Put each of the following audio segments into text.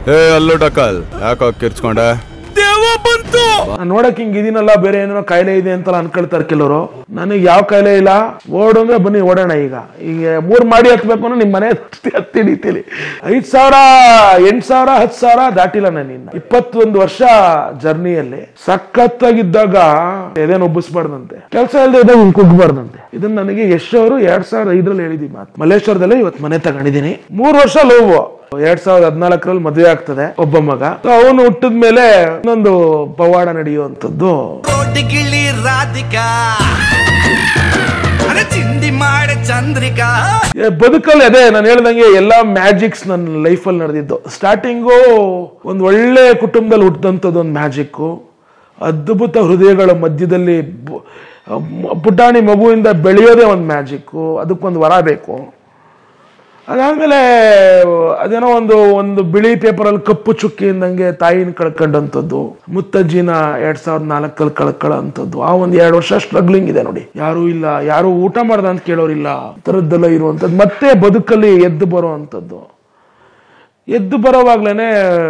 ಏ ಅಲ್ಲೂ ಟಕಲ್ ಯಾಕೋ ಕಿರ್ಚ್ಕೊಂಡೆ ನಾನ್ ನೋಡಕ್ ಹಿಂಗ್ ಇದೀನಲ್ಲ ಬೇರೆ ಏನೋ ಕಾಯಿಲೆ ಇದೆ ಅಂತ ಅನ್ಕೊಳ್ತಾರೆ ಕೆಲವರು ನನಗೆ ಯಾವ ಕಾಯಿಲೆ ಇಲ್ಲ ಓಡು ಅಂದ್ರೆ ಬನ್ನಿ ಓಡೋಣ ಈಗ ಈಗ ಮೂರ್ ಮಾಡಿ ಹತ್ಬೇಕು ಅಂದ್ರೆ ನಿಮ್ ಮನೆ ಹತ್ತಿ ಹತ್ತಿ ಹಿಡಿತೀಲಿ ಐದ್ ಸಾವಿರ ಎಂಟ್ ಸಾವಿರ ಹತ್ ಸಾವಿರ ದಾಟಿಲ್ಲ ನಾನು ಇನ್ನ ಇಪ್ಪತ್ತೊಂದು ವರ್ಷ ಜರ್ನಿಯಲ್ಲಿ ಸಖತ್ತಾಗಿದ್ದಾಗ ಎದೇನು ಒಬ್ಬಿಸ್ಬಾರ್ದಂತೆ ಕೆಲಸ ಇಲ್ಲದೆ ಇದ್ದಾಗ ಹಿಂಗ್ ಕುಗ್ಬಾರ್ದಂತೆ ಇದನ್ನ ನನಗೆ ಯಶ್ ಅವರು ಎರಡ್ ಸಾವಿರದ ಐದರಲ್ಲಿ ಹೇಳಿದಿ ಮಾತು ಮಲ್ಲೇಶ್ವರದಲ್ಲೇ ಇವತ್ತು ಮನೆ ತಗೊಂಡಿದ್ದೀನಿ ಮೂರ್ ವರ್ಷ ಲೋವು ಎರಡ್ ಸಾವಿರದ ಹದಿನಾಲ್ಕರಲ್ಲಿ ಮದುವೆ ಆಗ್ತದೆ ಒಬ್ಬ ಮಗ ಅವನು ಹುಟ್ಟಿದ ಮೇಲೆ ಇನ್ನೊಂದು ಪವಾಡ ನಡೆಯುವಂಥದ್ದು ಕೋಟಿಗಿಳಿ ರಾಧಿಕಾ ಅರೆ ಚಿಂದಿ ಮಾಡೆ ಚಂದ್ರಿಕಾ ಏ, ಬದುಕಲ್ಲಿ ಅದೇ ನಾನು ಹೇಳ್ದಂಗೆ ಎಲ್ಲಾ ಮ್ಯಾಜಿಕ್ಸ್ ನನ್ನ ಲೈಫಲ್ಲಿ ನಡೆದಿದ್ದು ಸ್ಟಾರ್ಟಿಂಗು ಒಂದು ಒಳ್ಳೆ ಕುಟುಂಬದಲ್ಲಿ ಹುಟ್ಟಿದಂಥದ್ದು ಒಂದು ಮ್ಯಾಜಿಕ್ಕು ಅದ್ಭುತ ಹೃದಯಗಳ ಮಧ್ಯದಲ್ಲಿ ಬು- ಮ- ಪುಟಾಣಿ ಮಗುವಿಂದ ಬೆಳೆಯೋದೇ ಒಂದು ಮ್ಯಾಜಿಕ್ಕು ಅದಕ್ಕೊಂದು ವರ ಬೇಕು ಅದಾದ್ಮೇಲೆ ಅದೇನೋ ಒಂದು ಒಂದು ಬಿಳಿ ಪೇಪರಲ್ಲಿ ಕಪ್ಪು ಚುಕ್ಕಿಯಿಂದಂಗೆ ತಾಯಿನ ಕಳ್ಕೊಂಡಂಥದ್ದು ಮುತ್ತಜ್ಜಿನ ಎರಡ್ ಸಾವಿರದ ನಾಲ್ಕಲ್ಲಿ ಕಳ್ಕೊಳ್ಳೋಂಥದ್ದು ಆ ಒಂದು ಎರಡು ವರ್ಷ ಸ್ಟ್ರಗ್ಲಿಂಗ್ ಇದೆ ನೋಡಿ ಯಾರು ಇಲ್ಲ ಯಾರು ಊಟ ಮಾಡ್ದ ಅಂತ ಕೇಳೋರಿಲ್ಲ ಥರದ್ದೆಲ್ಲ ಇರುವಂಥದ್ದು ಮತ್ತೆ ಬದುಕಲ್ಲಿ ಎದ್ದು ಬರುವಂಥದ್ದು ಎದ್ದು ಬರೋವಾಗ್ಲೇನೆ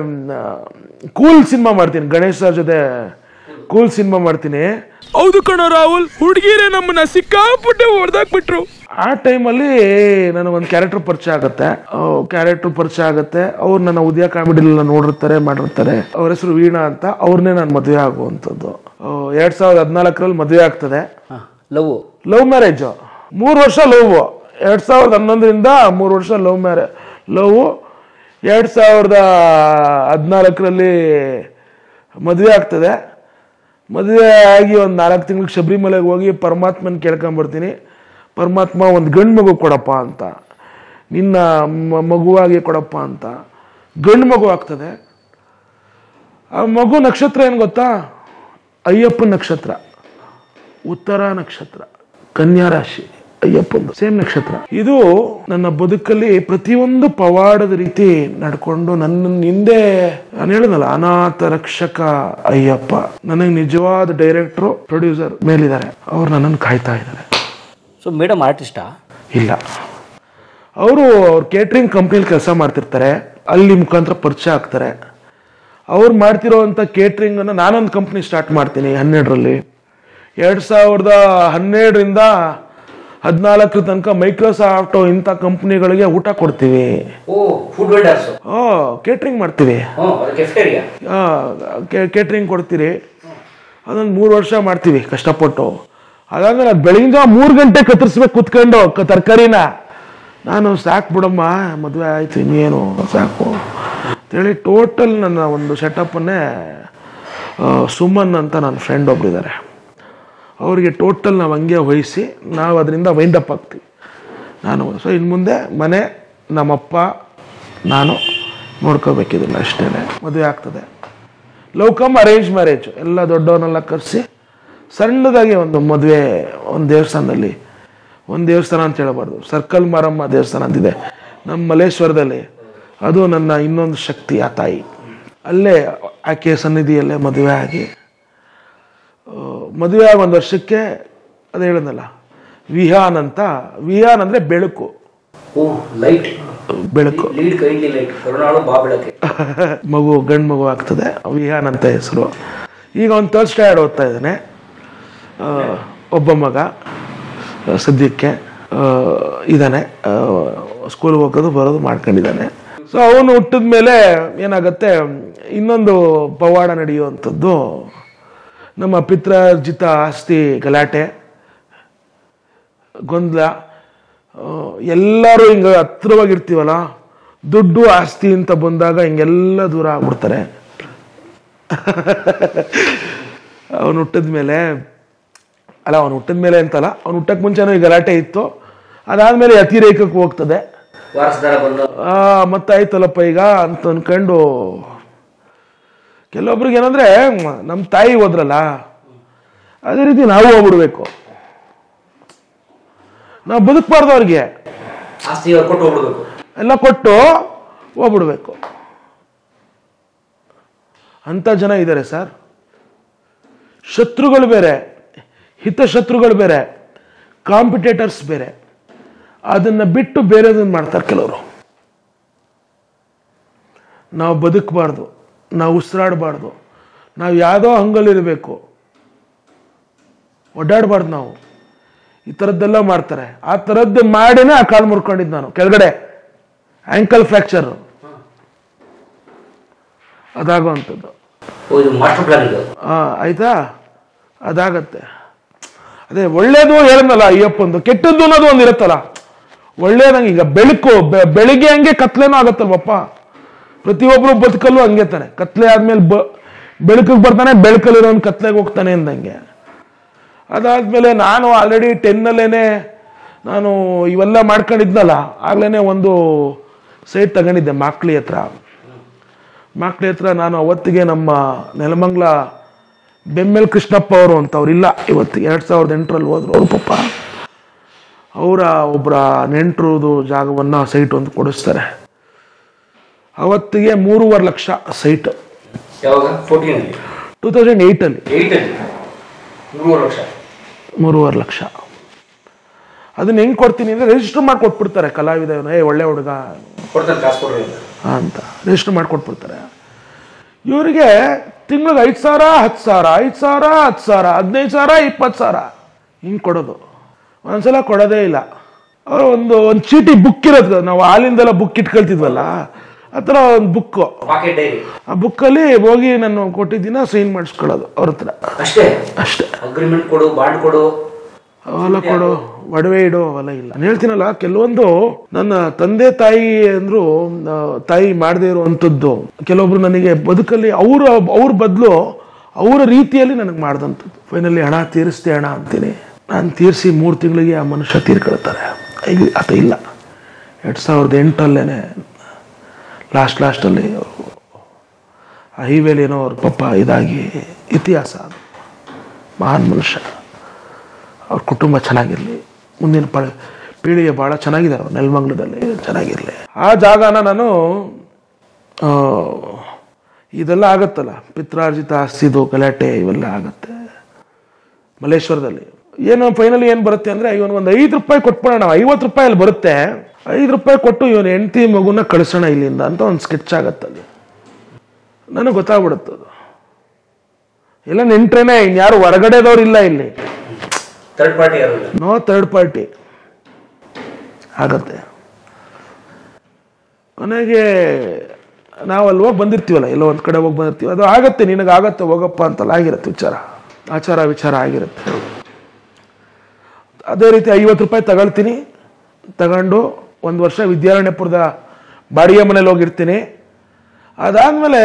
ಕೂಲ್ ಸಿನಿಮಾ ಮಾಡ್ತೀನಿ ಗಣೇಶ್ ಸರ್ ಜೊತೆ ಕೂಲ್ ಸಿನಿಮಾ ಮಾಡ್ತೀನಿ ಹೌದು ಕಣೋ ರಾಹುಲ್ ಹುಡುಗಿರೇ ನಮ್ಮನ್ನ ಸಿಕ್ಕಾಪಟ್ಟೆ ಹೊಡೆದಾಕ್ಬಿಟ್ರು ಆ ಟೈಮಲ್ಲಿ ನನಗೊಂದು ಕ್ಯಾರೆಕ್ಟರ್ ಪರಿಚಯ ಆಗುತ್ತೆ ಕ್ಯಾರೆಕ್ಟರ್ ಪರಿಚಯ ಆಗುತ್ತೆ ಅವ್ರು ನನ್ನ ಉದಯ ಕಾಮಿಡಿಲೆಲ್ಲ ನೋಡಿರ್ತಾರೆ ಮಾಡಿರ್ತಾರೆ ಅವ್ರ ಹೆಸರು ವೀಣಾ ಅಂತ ಅವ್ರನ್ನೇ ನಾನು ಮದುವೆ ಆಗುವಂಥದ್ದು ಆ, ಎರಡ್ ಸಾವಿರದ ಹದಿನಾಲ್ಕರಲ್ಲಿ ಮದುವೆ ಆಗ್ತದೆ ಲವ್ ಲವ್ ಮ್ಯಾರೇಜ್ ಮೂರು ವರ್ಷ ಲವ್ ಎರಡ್ ಸಾವಿರದ ಹನ್ನೊಂದರಿಂದ ಮೂರು ವರ್ಷ ಲವ್ ಮ್ಯಾರೇಜ್ ಲವ್ ಎರಡ್ ಸಾವಿರದ ಹದಿನಾಲ್ಕರಲ್ಲಿ ಮದುವೆ ಆಗ್ತದೆ ಮದುವೆ ಆಗಿ ಒಂದು ನಾಲ್ಕು ತಿಂಗಳಿಗೆ ಶಬರಿಮಲೆಗೆ ಹೋಗಿ ಪರಮಾತ್ಮನ ಕೇಳ್ಕೊಂಬರ್ತೀನಿ ಪರಮಾತ್ಮ ಒಂದು ಗಂಡು ಮಗು ಕೊಡಪ್ಪ ಅಂತ ನಿನ್ನ ಮ- ಮಗುವಾಗಿ ಕೊಡಪ್ಪ ಅಂತ ಗಂಡು ಮಗು ಆಗ್ತದೆ ಆ ಮಗು ನಕ್ಷತ್ರ ಏನು ಗೊತ್ತಾ ಅಯ್ಯಪ್ಪನ ನಕ್ಷತ್ರ ಉತ್ತರ ನಕ್ಷತ್ರ ಕನ್ಯಾ ರಾಶಿ ಅಯ್ಯಪ್ಪಂದು ಸೇಮ್ ನಕ್ಷತ್ರ ಇದು ನನ್ನ ಬದುಕಲ್ಲಿ ಪ್ರತಿಯೊಂದು ಪವಾಡದ ರೀತಿ ನಡ್ಕೊಂಡು ನನ್ನ ಹಿಂದೆ ನಾನು ಹೇಳಿದ್ನಲ್ಲ ಅನಾಥ ರಕ್ಷಕ ಅಯ್ಯಪ್ಪ ನನಗೆ ನಿಜವಾದ ಡೈರೆಕ್ಟ್ರು ಪ್ರೊಡ್ಯೂಸರ್ ಮೇಲಿದ್ದಾರೆ ಅವ್ರು ನನ್ನನ್ನು ಕಾಯ್ತಾ ಇದ್ದಾರೆ ಸೊ ಮೇಡಮ್ ಆರ್ಟಿಸ್ಟಾ ಇಲ್ಲ ಅವರು ಅವ್ರ ಕೇಟ್ರಿಂಗ್ ಕಂಪ್ನಿಲಿ ಕೆಲಸ ಮಾಡ್ತಿರ್ತಾರೆ ಅಲ್ಲಿ ಮುಖಾಂತರ ಪರಿಚಯ ಆಗ್ತಾರೆ ಅವ್ರು ಮಾಡ್ತಿರೋವಂಥ ಕೇಟ್ರಿಂಗನ್ನು ನಾನೊಂದು ಕಂಪ್ನಿ ಸ್ಟಾರ್ಟ್ ಮಾಡ್ತೀನಿ ಹನ್ನೆರಡರಲ್ಲಿ ಎರಡು ಸಾವಿರದ ಹನ್ನೆರಡರಿಂದ ಹದಿನಾಲ್ಕರ ತನಕ ಮೈಕ್ರೋಸಾಫ್ಟ್ ಇಂಥ ಕಂಪ್ನಿಗಳಿಗೆ ಊಟ ಕೊಡ್ತೀವಿ ಓ ಫುಡ್ ವೆಲ್ಡರ್ಸ್ ಓ ಕೇಟ್ರಿಂಗ್ ಮಾಡ್ತೀವಿ ಕೆಫ್ಟೇರಿಯಾ ಕೇಟ್ರಿಂಗ್ ಕೊಡ್ತೀರಿ ಅದೊಂದು ಮೂರು ವರ್ಷ ಮಾಡ್ತೀವಿ ಕಷ್ಟಪಟ್ಟು ಅದಾದ್ಮೇಲೆ ಅದು ಬೆಳಗಿನ ಮೂರು ಗಂಟೆ ಕತ್ತರಿಸ್ಬೇಕು ಕುತ್ಕೊಂಡು ಕ- ತರಕಾರಿನ ನಾನು ಸಾಕು ಬಿಡಮ್ಮ ಮದುವೆ ಆಯ್ತು ಇನ್ನೇನು ಸಾಕು ಅಂತೇಳಿ ಟೋಟಲ್ ನನ್ನ ಒಂದು ಸೆಟಪ್ಪನ್ನೇ ಸುಮನ್ ಅಂತ ನನ್ನ ಫ್ರೆಂಡ್ ಒಬ್ರಿದ್ದಾರೆ ಅವರಿಗೆ ಟೋಟಲ್ ನಾವು ಹಂಗೆ ವಹಿಸಿ ನಾವು ಅದರಿಂದ ವೈಂಡಪ್ ಆಗ್ತೀವಿ ನಾನು ಸೊ ಇನ್ನು ಮುಂದೆ ಮನೆ ನಮ್ಮಪ್ಪ ನಾನು ನೋಡ್ಕೋಬೇಕಿದಿಲ್ಲ ಅಷ್ಟೇ ಮದುವೆ ಆಗ್ತದೆ ಲವ್ ಕಮ್ ಅರೇಂಜ್ ಮ್ಯಾರೇಜ್ ಎಲ್ಲ ದೊಡ್ಡವನ್ನೆಲ್ಲ ಕರೆಸಿ ಸಣ್ಣದಾಗಿ ಒಂದು ಮದುವೆ ಒಂದು ದೇವಸ್ಥಾನದಲ್ಲಿ ಒಂದು ದೇವಸ್ಥಾನ ಅಂತ ಹೇಳಬಾರ್ದು ಸರ್ಕಲ್ ಮಾರಮ್ಮ ದೇವಸ್ಥಾನ ಅಂತಿದೆ ನಮ್ಮ ಮಲೇಶ್ವರದಲ್ಲಿ ಅದು ನನ್ನ ಇನ್ನೊಂದು ಶಕ್ತಿ ಆ ತಾಯಿ ಅಲ್ಲೇ ಆಕೆ ಸನ್ನಿಧಿಯಲ್ಲೇ ಮದುವೆ ಆಗಿ ಆ, ಮದುವೆ ಆಗಿ ಒಂದು ವರ್ಷಕ್ಕೆ ಅದೇ ಹೇಳಿದ್ನಲ್ಲ ವಿಹಾನ್ ಅಂತ ವಿಹಾನ್ ಅಂದರೆ ಬೆಳಕು ಓ ಲೈಟ್ ಬೆಳಕು ಲೀಡ್ ಕೈಂಡ್ಲಿ ಲೈಟ್ ಕರುಣಾಳು ಬಾ ಬೆಳಕೆ ಮಗು ಗಂಡು ಮಗು ಆಗ್ತದೆ ವಿಹಾನ್ ಅಂತ ಹೆಸರು ಈಗ ಒಂದು ಥರ್ಡ್ ಸ್ಟ್ಯಾಂಡರ್ಡ್ ಓದ್ತಾ ಇದ್ದಾನೆ ಆ, ಒಬ್ಬ ಮಗ ಆ, ಸದ್ಯಕ್ಕೆ ಇದ್ದಾನೆ ಸ್ಕೂಲ್ಗೆ ಹೋಗೋದು ಬರೋದು ಮಾಡ್ಕೊಂಡಿದ್ದಾನೆ ಸೊ ಅವನು ಹುಟ್ಟಿದ ಮೇಲೆ ಏನಾಗುತ್ತೆ ಇನ್ನೊಂದು ಪವಾಡ ನಡೆಯುವಂಥದ್ದು ನಮ್ಮ ಪಿತ್ರಾರ್ಜಿತ ಆಸ್ತಿ ಗಲಾಟೆ ಗೊಂದಲ ಆ, ಎಲ್ಲರೂ ಹಿಂಗೆ ಹತ್ರವಾಗಿರ್ತೀವಲ್ಲ ದುಡ್ಡು ಆಸ್ತಿ ಅಂತ ಬಂದಾಗ ಹಿಂಗೆಲ್ಲ ದೂರ ಆಗ್ಬಿಡ್ತಾರೆ ಅವನು ಹುಟ್ಟಿದ ಮೇಲೆ ಅಲ್ಲ ಅವನು ಹುಟ್ಟಿದ ಮೇಲೆ ಅಂತಲ್ಲ ಅವ್ನು ಹುಟ್ಟಕ್ಕೆ ಮುಂಚೆನೂ ಈ ಗಲಾಟೆ ಇತ್ತು ಅದಾದ್ಮೇಲೆ ಅತಿರೇಕಕ್ಕೆ ಹೋಗ್ತದೆ ವಾರಸದಾರ ಬಂದು ಆ, ಮತ್ತಾಯ್ತಲ್ಲಪ್ಪ ಈಗ ಅಂತ ಅನ್ಕೊಂಡು ಕೆಲವೊಬ್ರಿಗೆ ಏನಂದ್ರೆ ನಮ್ಮ ತಾಯಿ ಹೋದ್ರಲ್ಲ ಅದೇ ರೀತಿ ನಾವು ಹೋಗ್ಬಿಡ್ಬೇಕು ನಾವು ಬದುಕಬಾರ್ದು ಅವ್ರಿಗೆ ಆಸ್ತಿ ಅವ್ರು ಕೊಟ್ಟು ಹೋಗ್ಬಿಡ್ಬೇಕು ಎಲ್ಲ ಕೊಟ್ಟು ಹೋಗ್ಬಿಡ್ಬೇಕು ಅಂತ ಜನ ಇದ್ದಾರೆ ಸರ್ ಶತ್ರುಗಳು ಬೇರೆ ಹಿತಶತ್ರುಗಳು ಬೇರೆ ಕಾಂಪಿಟೇಟರ್ಸ್ ಬೇರೆ ಅದನ್ನ ಬಿಟ್ಟು ಬೇರೆದನ್ನ ಮಾಡ್ತಾರೆ ಕೆಲವರು ನಾವು ಬದುಕಬಾರ್ದು ನಾವು ಉಸಿರಾಡಬಾರ್ದು ನಾವು ಯಾವುದೋ ಹಂಗಲ್ಲಿರಬೇಕು ಒಡ್ಡಾಡಬಾರ್ದು ನಾವು ಈ ಥರದ್ದೆಲ್ಲ ಮಾಡ್ತಾರೆ ಆ ಥರದ್ದು ಮಾಡಿನೇ ಆ ಕಾಲು ಮುರ್ಕೊಂಡಿದ್ದು ನಾನು ಕೆಳಗಡೆ ಆ್ಯಂಕಲ್ ಫ್ರ್ಯಾಕ್ಚರ್ ಅದಾಗುವಂಥದ್ದು ಓ ಇದು ಮಾಸ್ಟರ್ ಪ್ಲಾನ್ ಇದು ಆ, ಆಯ್ತಾ ಅದಾಗತ್ತೆ ಅದೇ ಒಳ್ಳೇದು ಹೇಳದ್ನಲ್ಲ ಅಯ್ಯಪ್ಪಂದು ಕೆಟ್ಟದ್ದು ಅನ್ನೋದು ಒಂದು ಇರುತ್ತಲ್ಲ ಒಳ್ಳೇದಂಗೆ ಈಗ ಬೆಳಕು ಬೆ- ಬೆಳಿಗ್ಗೆ ಹಂಗೆ ಕತ್ಲೆನೂ ಆಗತ್ತಲ್ವಪ್ಪ ಪ್ರತಿಯೊಬ್ಬರು ಬದುಕಲ್ಲೂ ಹಂಗೆ ತಾನೆ ಕತ್ಲೆ ಆದ್ಮೇಲೆ ಬ ಬೆಳಕಿಗೆ ಬರ್ತಾನೆ ಬೆಳಕಲ್ಲಿರೋನ್ ಕತ್ಲೆಗೆ ಹೋಗ್ತಾನೆ ಅಂದಂಗೆ ಅದಾದ್ಮೇಲೆ ನಾನು ಆಲ್ರೆಡಿ ಟೆನ್ನಲ್ಲೇನೆ ನಾನು ಇವೆಲ್ಲ ಮಾಡ್ಕೊಂಡಿದ್ನಲ್ಲ ಆಗ್ಲೇ ಒಂದು ಸೈಟ್ ತಗೊಂಡಿದ್ದೆ ಮಾಕ್ಳಿ ಹತ್ರ ಮಾಕ್ಳಿ ಹತ್ರ ನಾನು ಅವತ್ತಿಗೆ ನಮ್ಮ ನೆಲಮಂಗ್ಲ ಬೆಮ್ಮೆಲ್ ಕೃಷ್ಣಪ್ಪ ಅವರು ಅಂತ ಅವ್ರಿಲ್ಲ ಇವತ್ತಿಗೆ ಎರಡು ಸಾವಿರದ ಎಂಟರಲ್ಲಿ ಹೋದ್ರು ಅವ್ರ ಪಪ್ಪ ಅವರ ಒಬ್ಬರ ನೆಂಟರದು ಜಾಗವನ್ನು ಸೈಟ್ ಒಂದು ಕೊಡಿಸ್ತಾರೆ ಅವತ್ತಿಗೆ ಮೂರುವರೆ ಲಕ್ಷ ಸೈಟ್ ಯಾವಾಗ ಫೋರ್ಟೀನ್ ಅಲ್ಲಿ ಟೂ ತೌಸಂಡ್ ಏಯ್ಟಲ್ಲಿ ಏಯ್ಟ್ ಅಲ್ಲಿ ಮೂರುವರೆ ಲಕ್ಷ ಮೂರುವರೆ ಲಕ್ಷ ಅದನ್ನ ಹೆಂಗೆ ಕೊಡ್ತೀನಿ ಅಂದರೆ ರಿಜಿಸ್ಟರ್ ಮಾಡಿ ಕೊಟ್ಬಿಡ್ತಾರೆ ಕಲಾವಿದ ಇವ್ನು, ಏ ಒಳ್ಳೆ ಹುಡುಗ ಕೊಡ್ತಾನೆ ಕಾಸು ಕೊಡ್ರಿ ಅಂತ ಅಂತ ರಿಜಿಸ್ಟರ್ ಮಾಡಿ ಕೊಟ್ಬಿಡ್ತಾರೆ ಇವರಿಗೆ ತಿಂಗಳಿಗೆ ಐದು ಸಾವಿರ ಹತ್ತು ಸಾವಿರ ಐದು ಸಾವಿರ ಹತ್ತು ಸಾವಿರ ಹದಿನೈದು ಸಾವಿರ ಇಪ್ಪತ್ತು ಸಾವಿರ ಹಿಂಗೆ ಕೊಡೋದು ಒಂದ್ಸಲ ಕೊಡೋದೇ ಇಲ್ಲ ಅವರು ಒಂದು ಒಂದು ಚೀಟಿ ಬುಕ್ ಇರೋದು ನಾವು ಹಾಲಿಂದೆಲ್ಲ ಬುಕ್ ಇಟ್ಕೊಳ್ತಿದ್ವಲ್ಲ ಆ ಥರ ಒಂದು ಬುಕ್ಕು ಪಾಕೆಟ್ ಡೈರಿ ಆ ಬುಕ್ಕಲ್ಲಿ ಹೋಗಿ ನಾನು ಕೊಟ್ಟಿದ್ದೀನ ಸೈನ್ ಮಾಡಿಸ್ಕೊಳ್ಳೋದು ಅವ್ರ ಹತ್ರ ಅಷ್ಟೇ ಅಷ್ಟೇ ಅಗ್ರಿಮೆಂಟ್ ಕೊಡು ಬಾಂಡ್ ಕೊಡು ಅವೆಲ್ಲ ಕೊಡು ಒಡವೆ ಇಡು ಅವೆಲ್ಲ ಇಲ್ಲ ನಾನು ಹೇಳ್ತೀನಲ್ಲ ಕೆಲವೊಂದು ನನ್ನ ತಂದೆ ತಾಯಿ ಅಂದ್ರು ಆ, ತಾಯಿ ಮಾಡದೇ ಇರುವಂಥದ್ದು ಕೆಲವೊಬ್ರು ನನಗೆ ಬದುಕಲ್ಲಿ ಅವ್ರ ಅವ್ರ ಬದಲು ಅವರ ರೀತಿಯಲ್ಲಿ ನನಗೆ ಮಾಡ್ದಂಥದ್ದು ಫೈನಲಿ ಹಣ ತೀರಿಸ್ದೆ ಹಣ ಅಂತೀನಿ ನಾನು ತೀರಿಸಿ ಮೂರು ತಿಂಗಳಿಗೆ ಆ ಮನುಷ್ಯ ತೀರ್ಕೊಳ್ತಾರೆ ಈಗ ಆತ ಇಲ್ಲ ಎರಡು ಸಾವಿರದ ಎಂಟಲ್ಲೇನೆ ಲಾಸ್ಟ್ ಲಾಸ್ಟಲ್ಲಿ ಆ ಹೈವೇಲಿ ಏನೋ ಅವ್ರ ಪಪ್ಪ ಇದಾಗಿ ಇತಿಹಾಸ ಅದು ಮಹಾನ್ ಮನುಷ್ಯ ಅವ್ರ ಕುಟುಂಬ ಚೆನ್ನಾಗಿರಲಿ ಮುಂದಿನ ಪ ಪೀಳಿಗೆ ಭಾಳ ಚೆನ್ನಾಗಿದ್ದಾರೆ ಅವ್ರು ನೆಲಮಂಗ್ಲದಲ್ಲಿ ಚೆನ್ನಾಗಿರಲಿ ಆ ಜಾಗನ ನಾನು ಆ, ಇದೆಲ್ಲ ಆಗತ್ತಲ್ಲ ಪಿತ್ರಾರ್ಜಿತ ಆಸ್ತಿದು ಗಲಾಟೆ ಇವೆಲ್ಲ ಆಗತ್ತೆ ಮಲ್ಲೇಶ್ವರದಲ್ಲಿ ಏನು ಫೈನಲಿ ಏನು ಬರುತ್ತೆ ಅಂದರೆ ಇವನಿಗೊಂದು ಐದು ರೂಪಾಯಿ ಕೊಟ್ಬಿಡೋಣ ನಾವು ಐವತ್ತು ರೂಪಾಯಿ ಅಲ್ಲಿ ಬರುತ್ತೆ ಐದು ರೂಪಾಯಿ ಕೊಟ್ಟು ಇವನು ಹೆಂಡತಿ ಮಗುನ ಕಳಿಸೋಣ ಇಲ್ಲಿಂದ ಅಂತ ಒಂದು ಸ್ಕೆಚ್ ಆಗತ್ತಲ್ಲಿ ನನಗೆ ಗೊತ್ತಾಗ್ಬಿಡುತ್ತೆ ಅದು ಎಲ್ಲ ನೆಂಟ್ರೇನೆ ಇನ್ಯಾರು ಹೊರಗಡೆದವ್ರು ಇಲ್ಲ ಇಲ್ಲಿ ಥರ್ಡ್ ಪಾರ್ಟಿ ಯಾರು ಇಲ್ಲ ನೋ ಥರ್ಡ್ ಪಾರ್ಟಿ ಆಗತ್ತೆ ಕೊನೆಗೆ ನಾವು ಅಲ್ಲಿ ಹೋಗಿ ಬಂದಿರ್ತೀವಲ್ಲ ಎಲ್ಲೋ ಒಂದು ಕಡೆ ಹೋಗಿ ಬಂದಿರ್ತೀವಿ ಅದು ಆಗತ್ತೆ ನಿನಗೆ ಆಗತ್ತೆ ಹೋಗಪ್ಪ ಅಂತಲ್ಲ ಆಗಿರುತ್ತೆ ವಿಚಾರ ಆಚಾರ ವಿಚಾರ ಆಗಿರುತ್ತೆ ಅದೇ ರೀತಿ ಐವತ್ತು ರೂಪಾಯಿ ತಗೊಳ್ತೀನಿ ತಗೊಂಡು ಒಂದು ವರ್ಷ ವಿದ್ಯಾರಣ್ಯಪುರದ ಬಾಡಿಗೆ ಮನೇಲಿ ಹೋಗಿರ್ತೀನಿ ಅದಾದಮೇಲೆ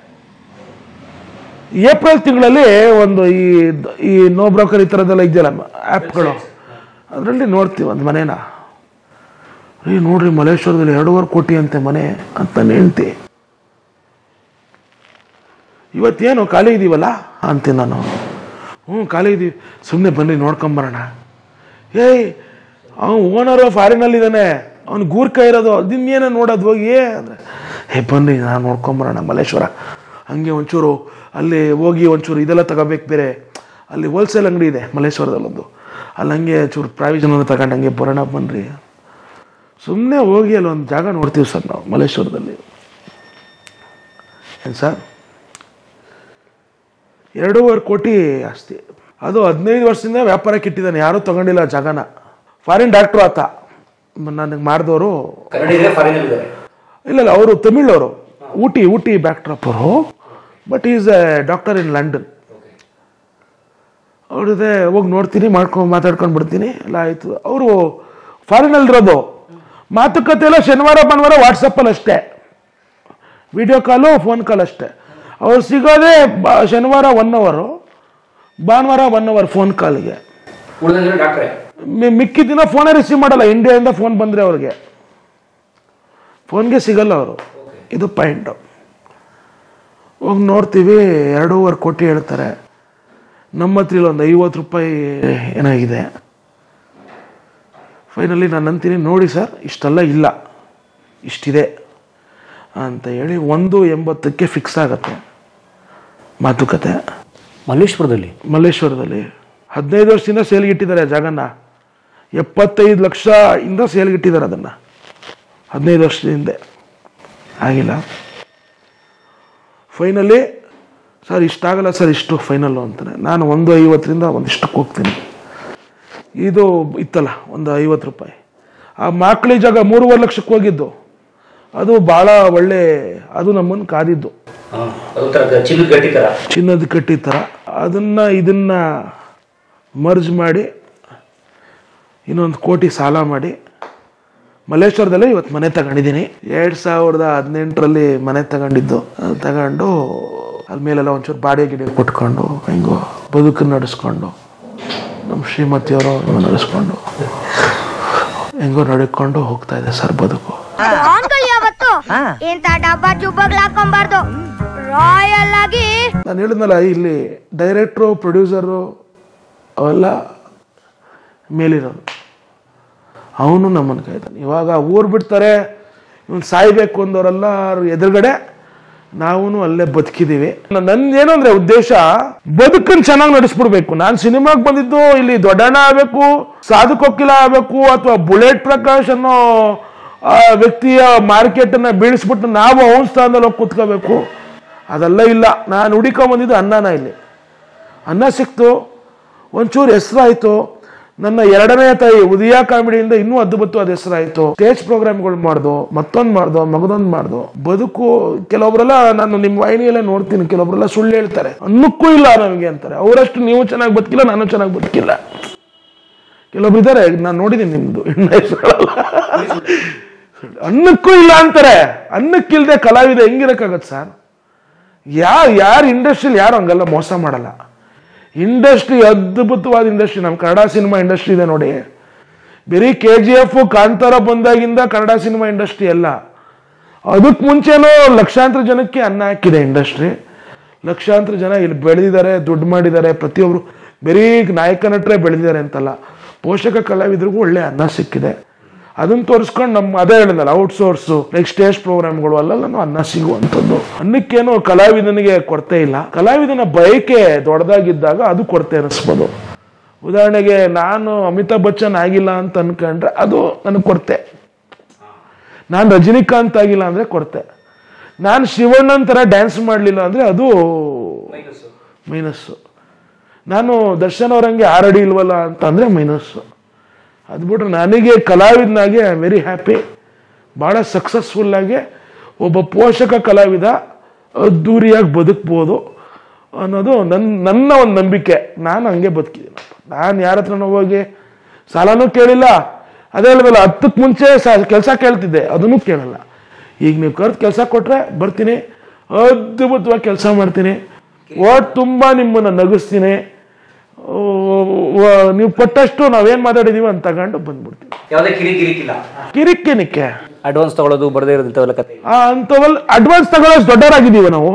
ಏಪ್ರಿಲ್ ತಿಂಗಳಲ್ಲಿ ಒಂದು ಈ ಈ ನೋ ಬ್ರೋಕರ್ ಈ ಥರದ್ದೆಲ್ಲ ಇದೆಯಲ್ಲ ಆ್ಯಪ್ಗಳು ಅದರಲ್ಲಿ ನೋಡ್ತೀವಿ ಒಂದು ಮನೇನ ರೀ ನೋಡ್ರಿ ಮಲೇಶ್ವರದಲ್ಲಿ ಎರಡೂವರೆ ಕೋಟಿ ಅಂತೆ ಮನೆ ಅಂತ ನನ್ನ ಹೆಂಡ್ತಿ ಇವತ್ತೇನು ಖಾಲಿ ಇದೀವಲ್ಲ ಅಂತೀನಿ ನಾನು ಹ್ಞೂ ಖಾಲಿ ಇದೀವಿ ಸುಮ್ಮನೆ ಬನ್ನಿ ನೋಡ್ಕೊಂಬರೋಣ ಏಯ್ ಅವನು ಓನರು ಫಾರಿನಲ್ಲಿದ್ದಾನೆ ಅವ್ನು ಗೂರ್ಕ ಇರೋದು ಅದನ್ನೇನೋ ನೋಡೋದು ಹೋಗಿ ಅಂದರೆ ಹೇ ಬನ್ನಿ ನಾನು ನೋಡ್ಕೊಂಬರೋಣ ಮಲ್ಲೇಶ್ವರ ಹಂಗೆ ಒಂಚೂರು ಅಲ್ಲಿ ಹೋಗಿ ಒಂಚೂರು ಇದೆಲ್ಲ ತಗೋಬೇಕು ಬೇರೆ ಅಲ್ಲಿ ಹೋಲ್ಸೇಲ್ ಅಂಗಡಿ ಇದೆ ಮಲ್ಲೇಶ್ವರದಲ್ಲೊಂದು ಅಲ್ಲಿ ಹಂಗೆ ಚೂರು ಪ್ರಾವಿಷನ್ ತಗೊಂಡು ಹಂಗೆ ಬರೋಣ ಬನ್ನಿರಿ ಸುಮ್ಮನೆ ಹೋಗಿ ಅಲ್ಲಿ ಒಂದು ಜಾಗ ನೋಡ್ತೀವಿ ಸರ್ ನಾವು ಮಲ್ಲೇಶ್ವರದಲ್ಲಿ ಏನು ಸರ್ ಎರಡೂವರೆ ಕೋಟಿ ಆಸ್ತಿ ಅದು ಹದಿನೈದು ವರ್ಷದಿಂದ ವ್ಯಾಪಾರಕ್ಕೆ ಇಟ್ಟಿದ್ದಾನೆ ಯಾರೂ ತಗೊಂಡಿಲ್ಲ ಆ ಜಾಗನ ಫಾರಿನ್ ಡಾಕ್ಟ್ರು ಆತ ನನಗೆ ಮಾಡಿದವರು ಕನ್ನಡಿಗರೇ ಫಾರಿನ್ ಇದ್ದಾರೆ ಇಲ್ಲ ಇಲ್ಲ ಅವರು ತಮಿಳ್ ಅವರು ಊಟಿ ಊಟಿ ಬ್ಯಾಕ್ಡ್ರಾಪ್ ಅವರು but is a doctor in London ಅವ್ರ ಜೊತೆ ಹೋಗಿ ನೋಡ್ತೀನಿ ಮಾಡ್ಕೊಂಡು ಮಾತಾಡ್ಕೊಂಡು ಬಿಡ್ತೀನಿ ಎಲ್ಲ ಆಯಿತು ಅವರು ಫಾರಿನಲ್ಲಿರೋದು ಮಾತುಕತೆ ಎಲ್ಲ ಶನಿವಾರ ಭಾನುವಾರ ವಾಟ್ಸಪ್ಪಲ್ಲಿ ಅಷ್ಟೇ ವಿಡಿಯೋ ಕಾಲು ಫೋನ್ ಕಾಲ್ ಅಷ್ಟೇ ಅವ್ರು ಸಿಗೋದೇ ಬ- ಶನಿವಾರ ಒನ್ ಅವರು ಭಾನುವಾರ ಒನ್ ಅವರ್ ಫೋನ್ ಕಾಲ್ಗೆ ಉಳಿದಂದ್ರೆ ಡಾಕ್ಟ್ರೇ ಮಿ- ಮಿಕ್ಕಿದ ದಿನ ಫೋನೇ ರಿಸೀವ್ ಮಾಡಲ್ಲ ಇಂಡಿಯಾದಿಂದ ಫೋನ್ ಬಂದರೆ ಅವ್ರಿಗೆ ಫೋನ್ಗೆ ಸಿಗಲ್ಲ ಅವರು ಇದು ಪಾಯಿಂಟು ಹೋಗಿ ನೋಡ್ತೀವಿ ಎರಡೂವರೆ ಕೋಟಿ ಹೇಳ್ತಾರೆ ನಮ್ಮ ಹತ್ರ ಇಲ್ಲಿ ಒಂದು ಐವತ್ತು ರೂಪಾಯಿ ಏನಾಗಿದೆ ಫೈನಲಿ ನಾನು ಅಂತೀನಿ ನೋಡಿ ಸರ್ ಇಷ್ಟೆಲ್ಲ ಇಲ್ಲ ಇಷ್ಟಿದೆ ಅಂತ ಹೇಳಿ ಒಂದು ಎಂಬತ್ತಕ್ಕೆ ಫಿಕ್ಸ್ ಆಗತ್ತೆ ಮಾತುಕತೆ ಮಲ್ಲೇಶ್ವರದಲ್ಲಿ ಮಲ್ಲೇಶ್ವರದಲ್ಲಿ ಹದಿನೈದು ವರ್ಷದಿಂದ ಸೇಲ್ಗೆ ಇಟ್ಟಿದ್ದಾರೆ ಆ ಜಾಗನ ಎಪ್ಪತ್ತೈದು ಲಕ್ಷ ಇಂದ ಸೇಲ್ಗೆ ಇಟ್ಟಿದ್ದಾರೆ ಅದನ್ನು ಹದಿನೈದು ವರ್ಷದ ಹಿಂದೆ ಆಗಿಲ್ಲ ಫೈನಲಿ ಸರ್ ಇಷ್ಟಾಗಲ್ಲ ಸರ್ ಇಷ್ಟು ಫೈನಲ್ಲು ಅಂತಾನೆ ನಾನು ಒಂದು ಐವತ್ತರಿಂದ ಒಂದಿಷ್ಟಕ್ಕೆ ಹೋಗ್ತೀನಿ ಇದು ಇತ್ತಲ್ಲ ಒಂದು ಐವತ್ತು ರೂಪಾಯಿ ಆ ಮಾಕ್ಳಿ ಜಾಗ ಮೂರುವರೆ ಲಕ್ಷಕ್ಕೆ ಹೋಗಿದ್ದು ಅದು ಭಾಳ ಒಳ್ಳೆ ಅದು ನಮ್ಮನ್ನು ಕಾದಿದ್ದು ಹಾಂ ಅದು ಥರ ಚಿನ್ನದ ಗಟ್ಟಿ ಥರ ಚಿನ್ನದ ಕಟ್ಟಿ ಥರ ಅದನ್ನು ಇದನ್ನ ಮರ್ಜ್ ಮಾಡಿ ಇನ್ನೊಂದು ಕೋಟಿ ಸಾಲ ಮಾಡಿ ಮಲ್ಲೇಶ್ವರದಲ್ಲೇ ಇವತ್ತು ಮನೆ ತಗೊಂಡಿದ್ದೀನಿ ಎರಡು ಸಾವಿರದ ಹದಿನೆಂಟರಲ್ಲಿ ಮನೆ ತಗೊಂಡಿದ್ದು ಅದು ತಗೊಂಡು ಅದ್ರ ಮೇಲೆಲ್ಲ ಒಂಚೂರು ಬಾಡಿಗೆ ಗಿಡ ಕೊಟ್ಕೊಂಡು ಹೆಂಗೋ ಬದುಕು ನಡೆಸ್ಕೊಂಡು ನಮ್ಮ ಶ್ರೀಮತಿಯವರು ಹೆಂಗೋ ನಡೆಸ್ಕೊಂಡು ಹೆಂಗೋ ನಡ್ಕೊಂಡು ಹೋಗ್ತಾ ಇದೆ ಸರ್ ಬದುಕು ಆನ್ಗಳು ಯಾವತ್ತು ಇಂತ ಡಬ್ಬ ಜುಬ್ಬಗಳು ಹಾಕೊಂಬಾರ್ದು ರಾಯಲ್ ಆಗಿ ನಾನು ಹೇಳಿದ್ನಲ್ಲ ಇಲ್ಲಿ ಡೈರೆಕ್ಟ್ರು ಪ್ರೊಡ್ಯೂಸರು ಅವೆಲ್ಲ ಮೇಲಿರೋದು ಅವನು ನಮ್ಮನ್ನು ಕಾಯ್ತಾನೆ ಇವಾಗ ಊರು ಬಿಡ್ತಾರೆ ಇವನು ಸಾಯ್ಬೇಕು ಅಂದವರೆಲ್ಲ ಎದುರುಗಡೆ ನಾವು ಅಲ್ಲೇ ಬದುಕಿದೀವಿ ನಂದೇನು ಅಂದ್ರೆ ಉದ್ದೇಶ ಬದುಕನ್ನು ಚೆನ್ನಾಗಿ ನಡೆಸ್ಬಿಡ್ಬೇಕು ನಾನು ಸಿನಿಮಾಗೆ ಬಂದಿದ್ದು ಇಲ್ಲಿ ದೊಡ್ಡಣ್ಣ ಆಗಬೇಕು ಸಾಧುಕೊಕ್ಕಿಲ ಆಗಬೇಕು ಅಥವಾ ಬುಲೆಟ್ ಪ್ರಕಾಶ್ ಅನ್ನೋ ಆ ವ್ಯಕ್ತಿಯ ಮಾರ್ಕೆಟನ್ನು ಬೀಳಿಸ್ಬಿಟ್ಟು ನಾವು ಅವನ ಸ್ಥಾನದಲ್ಲಿ ಹೋಗಿ ಕೂತ್ಕೋಬೇಕು ಅದೆಲ್ಲ ಇಲ್ಲ ನಾನು ಹುಡಿಕೊಂಡ್ ಬಂದಿದ್ದು ಅನ್ನನ ಇಲ್ಲಿ ಅನ್ನ ಸಿಕ್ತು ಒಂಚೂರು ಹೆಸರಾಯಿತು ನನ್ನ ಎರಡನೇ ತಾಯಿ ಉದಯ ಕಾಮಿಡಿಯಿಂದ ಇನ್ನೂ ಅದ್ಭುತವಾದ ಹೆಸರಾಯಿತು ಸ್ಟೇಜ್ ಪ್ರೋಗ್ರಾಮ್ಗಳು ಮಾಡ್ದು ಮತ್ತೊಂದು ಮಾಡ್ದು ಮಗದೊಂದು ಮಾಡ್ದು ಬದುಕು ಕೆಲವೊಬ್ರೆಲ್ಲ ನಾನು ನಿಮ್ಮ ವಾಹಿನಿಯಲ್ಲೇ ನೋಡ್ತೀನಿ ಕೆಲವೊಬ್ರೆಲ್ಲ ಸುಳ್ಳು ಹೇಳ್ತಾರೆ ಅನ್ನಕ್ಕೂ ಇಲ್ಲ ನನಗೆ ಅಂತಾರೆ ಅವರಷ್ಟು ನೀವು ಚೆನ್ನಾಗಿ ಬದುಕಿಲ್ಲ ನಾನು ಚೆನ್ನಾಗಿ ಬದುಕಿಲ್ಲ ಕೆಲವೊಬ್ರು ಇದ್ದಾರೆ ನಾನು ನೋಡಿದ್ದೀನಿ ನಿಮ್ದು ಹೆಣ್ಣು ಹೆಸರುಗಳಲ್ಲ ಅನ್ನಕ್ಕೂ ಇಲ್ಲ ಅಂತಾರೆ ಅನ್ನಕ್ಕಿಲ್ದೆ ಕಲಾವಿದ ಹೆಂಗಿರಕ್ಕಾಗತ್ತೆ ಸರ್ ಯಾರು ಯಾರು ಇಂಡಸ್ಟ್ರಿಯಲ್ಲಿ ಯಾರು ಹಂಗೆಲ್ಲ ಮೋಸ ಮಾಡಲ್ಲ ಇಂಡಸ್ಟ್ರಿ ಅದ್ಭುತವಾದ ಇಂಡಸ್ಟ್ರಿ ನಮ್ಮ ಕನ್ನಡ ಸಿನಿಮಾ ಇಂಡಸ್ಟ್ರಿ ಇದೆ ನೋಡಿ ಬರೀ ಕೆ ಜಿ ಎಫ್ ಕಾಂತಾರ ಬಂದಾಗಿಂದ ಕನ್ನಡ ಸಿನಿಮಾ ಇಂಡಸ್ಟ್ರಿ ಅಲ್ಲ ಅದಕ್ಕೆ ಮುಂಚೆನೂ ಲಕ್ಷಾಂತರ ಜನಕ್ಕೆ ಅನ್ನ ಹಾಕಿದೆ ಇಂಡಸ್ಟ್ರಿ ಲಕ್ಷಾಂತರ ಜನ ಇಲ್ಲಿ ಬೆಳೆದಿದ್ದಾರೆ ದುಡ್ಡು ಮಾಡಿದ್ದಾರೆ ಪ್ರತಿಯೊಬ್ಬರು ಬರೀ ನಾಯಕ ನಟರೇ ಬೆಳೆದಿದ್ದಾರೆ ಅಂತಲ್ಲ ಪೋಷಕ ಕಲಾವಿದರಿಗೂ ಒಳ್ಳೆ ಅನ್ನ ಸಿಕ್ಕಿದೆ ಅದನ್ನ ತೋರಿಸ್ಕೊಂಡು ನಮ್ಮ ಅದೇ ಹೇಳಿದ್ನಲ್ಲ ಔಟ್ಸೋರ್ಸು ಲೈಕ್ ಸ್ಟೇಜ್ ಪ್ರೋಗ್ರಾಮ್ಗಳು ಅಲ್ಲೆಲ್ಲ ಅನ್ನ ಸಿಗುವಂಥದ್ದು ಅನ್ನಕ್ಕೇನು ಕಲಾವಿದನಿಗೆ ಕೊರತೆ ಇಲ್ಲ ಕಲಾವಿದನ ಬಯಕೆ ದೊಡ್ಡದಾಗಿದ್ದಾಗ ಅದು ಕೊರತೆ ಅನಿಸ್ಬೋದು ಉದಾಹರಣೆಗೆ ನಾನು ಅಮಿತಾಬ್ ಬಚ್ಚನ್ ಆಗಿಲ್ಲ ಅಂತ ಅನ್ಕೊಂಡ್ರೆ ಅದು ನನಗೆ ಕೊರತೆ ನಾನು ರಜನಿಕಾಂತ್ ಆಗಿಲ್ಲ ಅಂದರೆ ಕೊರತೆ ನಾನು ಶಿವಣ್ಣನ ಥರ ಡ್ಯಾನ್ಸ್ ಮಾಡಲಿಲ್ಲ ಅಂದರೆ ಅದು ಮೈನಸ್ಸು ನಾನು ದರ್ಶನ್ ಅವರಂಗೆ ಆರಡಿ ಇಲ್ವಲ್ಲ ಅಂತ ಅಂದರೆ ಮೈನಸ್ಸು ಅದು ಬಿಟ್ರೆ ನನಗೆ ಕಲಾವಿದನಾಗಿ ಐ ಆಮ್ ವೆರಿ ಹ್ಯಾಪಿ ಭಾಳ ಸಕ್ಸಸ್ಫುಲ್ಲಾಗಿ ಒಬ್ಬ ಪೋಷಕ ಕಲಾವಿದ ಅದ್ದೂರಿಯಾಗಿ ಬದುಕ್ಬೋದು ಅನ್ನೋದು ನನ್ನ ನನ್ನ ಒಂದು ನಂಬಿಕೆ ನಾನು ಹಂಗೆ ಬದುಕಿದ್ದೀನಪ್ಪ ನಾನು ಯಾರ ಹತ್ರನೂ ಹೋಗಿ ಸಾಲನೂ ಕೇಳಿಲ್ಲ ಅದೇ ಹೇಳ್ದಲ್ಲ ಹತ್ತಕ್ಕೆ ಮುಂಚೆ ಕೆಲಸ ಕೇಳ್ತಿದ್ದೆ ಅದನ್ನು ಕೇಳಲ್ಲ ಈಗ ನೀವು ಕರೆದು ಕೆಲಸ ಕೊಟ್ಟರೆ ಬರ್ತೀನಿ ಅದ್ಭುತವಾಗಿ ಕೆಲಸ ಮಾಡ್ತೀನಿ ಓಟ್ ತುಂಬ ನಿಮ್ಮನ್ನು ನಗಿಸ್ತೀನಿ ಓ, ಓ, ನೀವು ಕೊಟ್ಟಷ್ಟು ನಾವೇನು ಮಾತಾಡಿದೀವಿ ಅಂತ ತಗೊಂಡು ಬಂದ್ಬಿಡ್ತೀವಿ ಯಾವುದೇ ಕಿರಿ ಕಿರಿಕಿಲ್ಲ ಕಿರಿಕ್ಕಿನಿಕ್ಕೆ ಅಡ್ವಾನ್ಸ್ ತಗೊಳ್ಳೋದು ಬರದೇ ಇರೋದಂಥವೆಲ್ಲ ಕತೆ ಆ ಅಂಥವಲ್ಲಿ ಅಡ್ವಾನ್ಸ್ ತಗೊಳ್ಳೋಷ್ಟು ದೊಡ್ಡವರಾಗಿದ್ದೀವಿ ನಾವು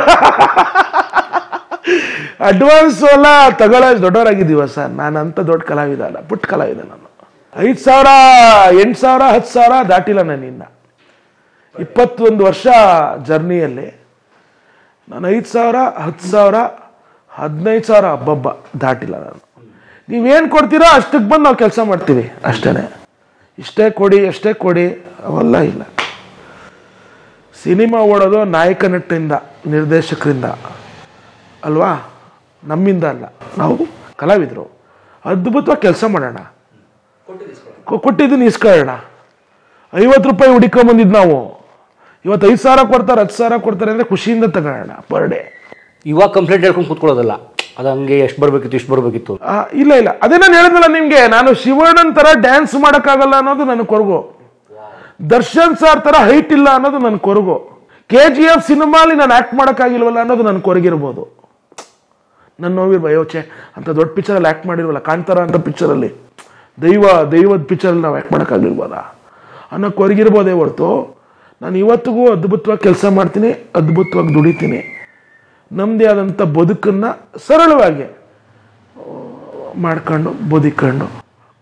ಅಡ್ವಾನ್ಸ್ ಎಲ್ಲ ತಗೊಳ್ಳೋಷ್ಟು ದೊಡ್ಡವರಾಗಿದ್ದೀವ ಸರ್ ನಾನು ಅಂತ ದೊಡ್ಡ ಕಲಾವಿದ ಅಲ್ಲ ಪುಟ್ಟ ಕಲಾವಿದ ನಾನು ಐದು ಸಾವಿರ ಎಂಟು ಸಾವಿರ ಹತ್ತು ಸಾವಿರ ದಾಟಿಲ್ಲ ನಾನು ಇನ್ನ ಇಪ್ಪತ್ತೊಂದು ವರ್ಷ ಜರ್ನಿಯಲ್ಲಿ ನಾನು ಐದು ಸಾವಿರ ಹತ್ತು ಸಾವಿರ ಹದಿನೈದು ಸಾವಿರ ಹಬ್ಬಬ್ಬ ದಾಟಿಲ್ಲ ನಾನು ನೀವೇನು ಕೊಡ್ತೀರೋ ಅಷ್ಟಕ್ಕೆ ಬಂದು ನಾವು ಕೆಲಸ ಮಾಡ್ತೀವಿ ಅಷ್ಟೇ ಇಷ್ಟೇ ಕೊಡಿ ಅಷ್ಟೇ ಕೊಡಿ ಅವೆಲ್ಲ ಇಲ್ಲ ಸಿನಿಮಾ ಓಡೋದು ನಾಯಕ ನಟರಿಂದ ನಿರ್ದೇಶಕರಿಂದ ಅಲ್ವಾ ನಮ್ಮಿಂದ ಅಲ್ಲ ನಾವು ಕಲಾವಿದರು ಅದ್ಭುತವಾಗಿ ಕೆಲಸ ಮಾಡೋಣ ಕೊ- ಕೊಟ್ಟಿದ್ದನ್ನು ಇಸ್ಕೊಳ್ಳೋಣ ಐವತ್ತು ರೂಪಾಯಿ ಹುಡಿಕೊಂಬಂದಿದ್ದು ನಾವು ಇವತ್ತು ಐದು ಸಾವಿರ ಕೊಡ್ತಾರೆ ಹತ್ತು ಸಾವಿರ ಕೊಡ್ತಾರೆ ಅಂದರೆ ಖುಷಿಯಿಂದ ತಗೊಳ್ಳೋಣ ಪರ್ ಡೇ ಇವಾಗ ಕಂಪ್ಲೇಂಟ್ ಹೇಳ್ಕೊಂಡು ಕೂತ್ಕೊಳ್ಳೋದಲ್ಲ ಅದು ಹಂಗೆ ಎಷ್ಟು ಬರಬೇಕಿತ್ತು ಇಷ್ಟು ಬರಬೇಕಿತ್ತು ಆ, ಇಲ್ಲ ಇಲ್ಲ ಅದೇ ನಾನು ಹೇಳಿದ್ನಲ್ಲ ನಿಮ್ಗೆ ನಾನು ಶಿವಣ್ಣನ್ ತರ ಡ್ಯಾನ್ಸ್ ಮಾಡೋಕ್ಕಾಗಲ್ಲ ಅನ್ನೋದು ನನ್ನ ಕೊರಗು ದರ್ಶನ್ ಸರ್ ತರ ಹೈಟ್ ಇಲ್ಲ ಅನ್ನೋದು ನನ್ನ ಕೊರಗು ಕೆ ಜಿ ಎಫ್ ಸಿನಿಮಾಲಿ ನಾನು ಆಕ್ಟ್ ಮಾಡೋಕ್ಕಾಗಿಲ್ವಲ್ಲ ಅನ್ನೋದು ನನ್ನ ಕೊರಗಿರ್ಬೋದು ನನ್ನ ನೋವಿರ್ಬ ಯೋಚೆ ಅಂತ ದೊಡ್ಡ ಪಿಕ್ಚರಲ್ಲಿ ಆಕ್ಟ್ ಮಾಡಿಲ್ವಲ್ಲ ಕಾಂತಾರ ಅಂತ ಪಿಕ್ಚರಲ್ಲಿ ದೈವ ದೈವದ ಪಿಕ್ಚರಲ್ಲಿ ನಾವು ಆಕ್ಟ್ ಮಾಡೋಕ್ಕಾಗಿಲ್ವಲ್ಲ ಅನ್ನೋ ಕೊರಗಿರ್ಬೋದೇ ಹೊರತು ನಾನು ಇವತ್ತಿಗೂ ಅದ್ಭುತವಾಗಿ ಕೆಲಸ ಮಾಡ್ತೀನಿ ಅದ್ಭುತವಾಗಿ ದುಡಿತೀನಿ ನಮ್ಮದೇ ಆದಂಥ ಬದುಕನ್ನು ಸರಳವಾಗಿ ಮಾಡ್ಕೊಂಡು ಬದುಕೊಂಡು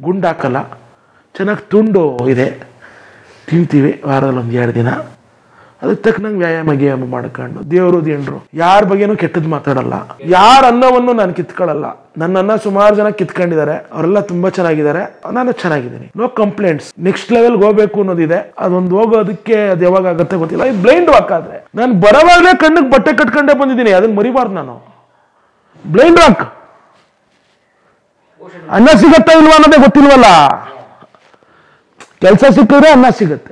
ಗುಂಡಾಕಲ್ಲ ಚೆನ್ನಾಗಿ ತುಂಡು ಇದೆ ತಿಂತೀವಿ ವಾರದಲ್ಲಿ ಒಂದು ಎರಡು ದಿನ ಅದಕ್ಕೆ ತಕ್ಕನಂಗೆ ವ್ಯಾಯಾಮ ಗೀಯಾಮ ಮಾಡ್ಕೊಂಡು ದೇವರು ದೇಂಡ್ರು ಯಾರ ಬಗ್ಗೆನೂ ಕೆಟ್ಟದ್ ಮಾತಾಡಲ್ಲ ಯಾರ ಅನ್ನವನ್ನು ನಾನು ಕಿತ್ಕೊಳ್ಳಲ್ಲ ನನ್ನನ್ನ ಸುಮಾರು ಜನ ಕಿತ್ಕೊಂಡಿದ್ದಾರೆ ಅವರೆಲ್ಲ ತುಂಬಾ ಚೆನ್ನಾಗಿದ್ದಾರೆ ನಾನು ಚೆನ್ನಾಗಿದ್ದೀನಿ ನೋ ಕಂಪ್ಲೇಂಟ್ಸ್ ನೆಕ್ಸ್ಟ್ ಲೆವೆಲ್ ಹೋಗ್ಬೇಕು ಅನ್ನೋದಿದೆ ಅದೊಂದು ಹೋಗೋದಕ್ಕೆ ಅದು ಯಾವಾಗ ಆಗುತ್ತೆ ಗೊತ್ತಿಲ್ಲ ಇದು ಬ್ಲೈಂಡ್ ವಾಕ್ ಆದ್ರೆ ನಾನು ಬರೋವಾಗಲೇ ಕಣ್ಣಿಗೆ ಬಟ್ಟೆ ಕಟ್ಕೊಂಡೇ ಬಂದಿದ್ದೀನಿ ಅದನ್ನ ಮರಿಬಾರ್ದು ನಾನು ಬ್ಲೈಂಡ್ ವಾಕ್ ಅನ್ನ ಸಿಗತ್ತಾ ಇಲ್ವಾ ಅನ್ನೋದೇ ಗೊತ್ತಿಲ್ವಲ್ಲ ಕೆಲಸ ಸಿಕ್ಕಿದ್ರೆ ಅನ್ನ ಸಿಗುತ್ತೆ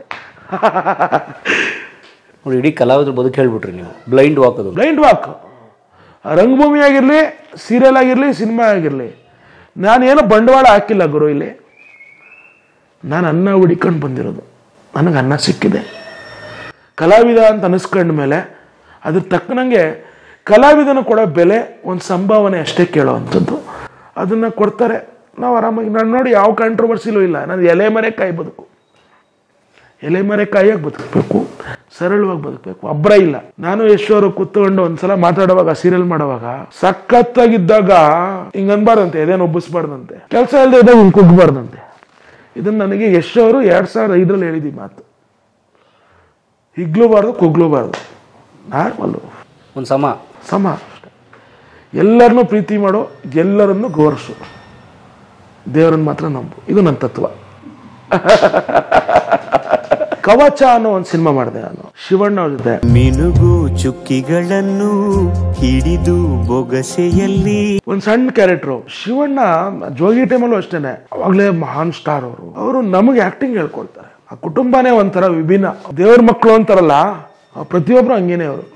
ನೋಡಿ ಇಡೀ ಕಲಾವಿದ್ರ ಬದುಕು ಹೇಳ್ಬಿಟ್ರಿ ನೀವು ಬ್ಲೈಂಡ್ ವಾಕ್ ಅದು ಬ್ಲೈಂಡ್ ವಾಕ್ ರಂಗಭೂಮಿ ಆಗಿರಲಿ ಸೀರಿಯಲ್ ಆಗಿರಲಿ ಸಿನಿಮಾ ಆಗಿರಲಿ ನಾನೇನು ಬಂಡವಾಳ ಹಾಕಿಲ್ಲ ಗುರು ಇಲ್ಲಿ ನಾನು ಅನ್ನ ಹುಡಿಕೊಂಡು ಬಂದಿರೋದು ನನಗೆ ಅನ್ನ ಸಿಕ್ಕಿದೆ ಕಲಾವಿದ ಅಂತ ಅನಿಸ್ಕೊಂಡ ಮೇಲೆ ಅದ್ರ ತಕ್ಕನಂಗೆ ಕಲಾವಿದನ ಕೊಡೋ ಬೆಲೆ ಒಂದು ಸಂಭಾವನೆ ಅಷ್ಟೇ ಕೇಳೋವಂಥದ್ದು ಅದನ್ನು ಕೊಡ್ತಾರೆ ನಾವು ಆರಾಮಾಗಿ ನಾನು ನೋಡಿ ಯಾವ ಕಾಂಟ್ರವರ್ಸಿಲೂ ಇಲ್ಲ ನಾನು ಎಲೆ ಮರೆ ಕಾಯಿ ಬದುಕು ಎಲೆ ಮರೆ ಕಾಯಾಗಿ ಬದುಕಬೇಕು ಸರಳವಾಗಿ ಬದುಕಬೇಕು ಅಬ್ರ ಇಲ್ಲ ನಾನು ಯಶೋರು ಕೂತ್ಕೊಂಡು ಒಂದ್ಸಲ ಮಾತಾಡುವಾಗ ಸೀರಿಯಲ್ ಮಾಡುವಾಗ ಸಖತ್ತಾಗಿದ್ದಾಗ ಹಿಂಗ್ ಅನ್ಬಾರ್ದಂತೆ ಎದೇನು ಒಬ್ಬಿಸ್ಬಾರ್ದಂತೆ ಕೆಲಸ ಇಲ್ಲದೆ ಇದ್ದಾಗ ಹಿಂಗ್ ಕುಗ್ಬಾರ್ದಂತೆ ಇದನ್ನ ನನಗೆ ಯಶೋರು ಎರಡ್ ಸಾವಿರದ ಐದರಲ್ಲಿ ಹೇಳಿದಿ ಮಾತು ಹಿಗ್ಲೂಬಾರ್ದು ಕುಗ್ಲೂಬಾರ್ದು ನಾರ್ಮಲ್ಲು ಒಂದು ಸಮ ಸಮ ಅಷ್ಟೆ ಎಲ್ಲರನ್ನೂ ಪ್ರೀತಿ ಮಾಡೋ ಎಲ್ಲರನ್ನೂ ಗೌರವಿಸು ದೇವರನ್ನು ಮಾತ್ರ ನಂಬು ಇದು ನನ್ನ ತತ್ವ ಕವಚ ಅನ್ನೋ ಒಂದು ಸಿನಿಮಾ ಮಾಡಿದೆ ನಾನು ಶಿವಣ್ಣ ಅವ್ರ ಜೊತೆ ಮಿನುಗು ಚುಕ್ಕಿಗಳನ್ನು ಹಿಡಿದು ಬೊಗಸೆಯಲ್ಲಿ ಒಂದು ಸಣ್ಣ ಕ್ಯಾರೆಕ್ಟ್ರು ಶಿವಣ್ಣ ಜೋಗಿ ಟೈಮಲ್ಲೂ ಅಷ್ಟೇನೆ ಅವಾಗಲೇ ಮಹಾನ್ ಸ್ಟಾರ್ ಅವರು ಅವರು ನಮಗೆ ಆಕ್ಟಿಂಗ್ ಹೇಳ್ಕೊಳ್ತಾರೆ ಆ ಕುಟುಂಬನೇ ಒಂಥರ ವಿಭಿನ್ನ ದೇವ್ರ ಮಕ್ಕಳು ಅಂತಾರಲ್ಲ ಆ ಪ್ರತಿಯೊಬ್ರು ಹಂಗೇನೆ ಅವರು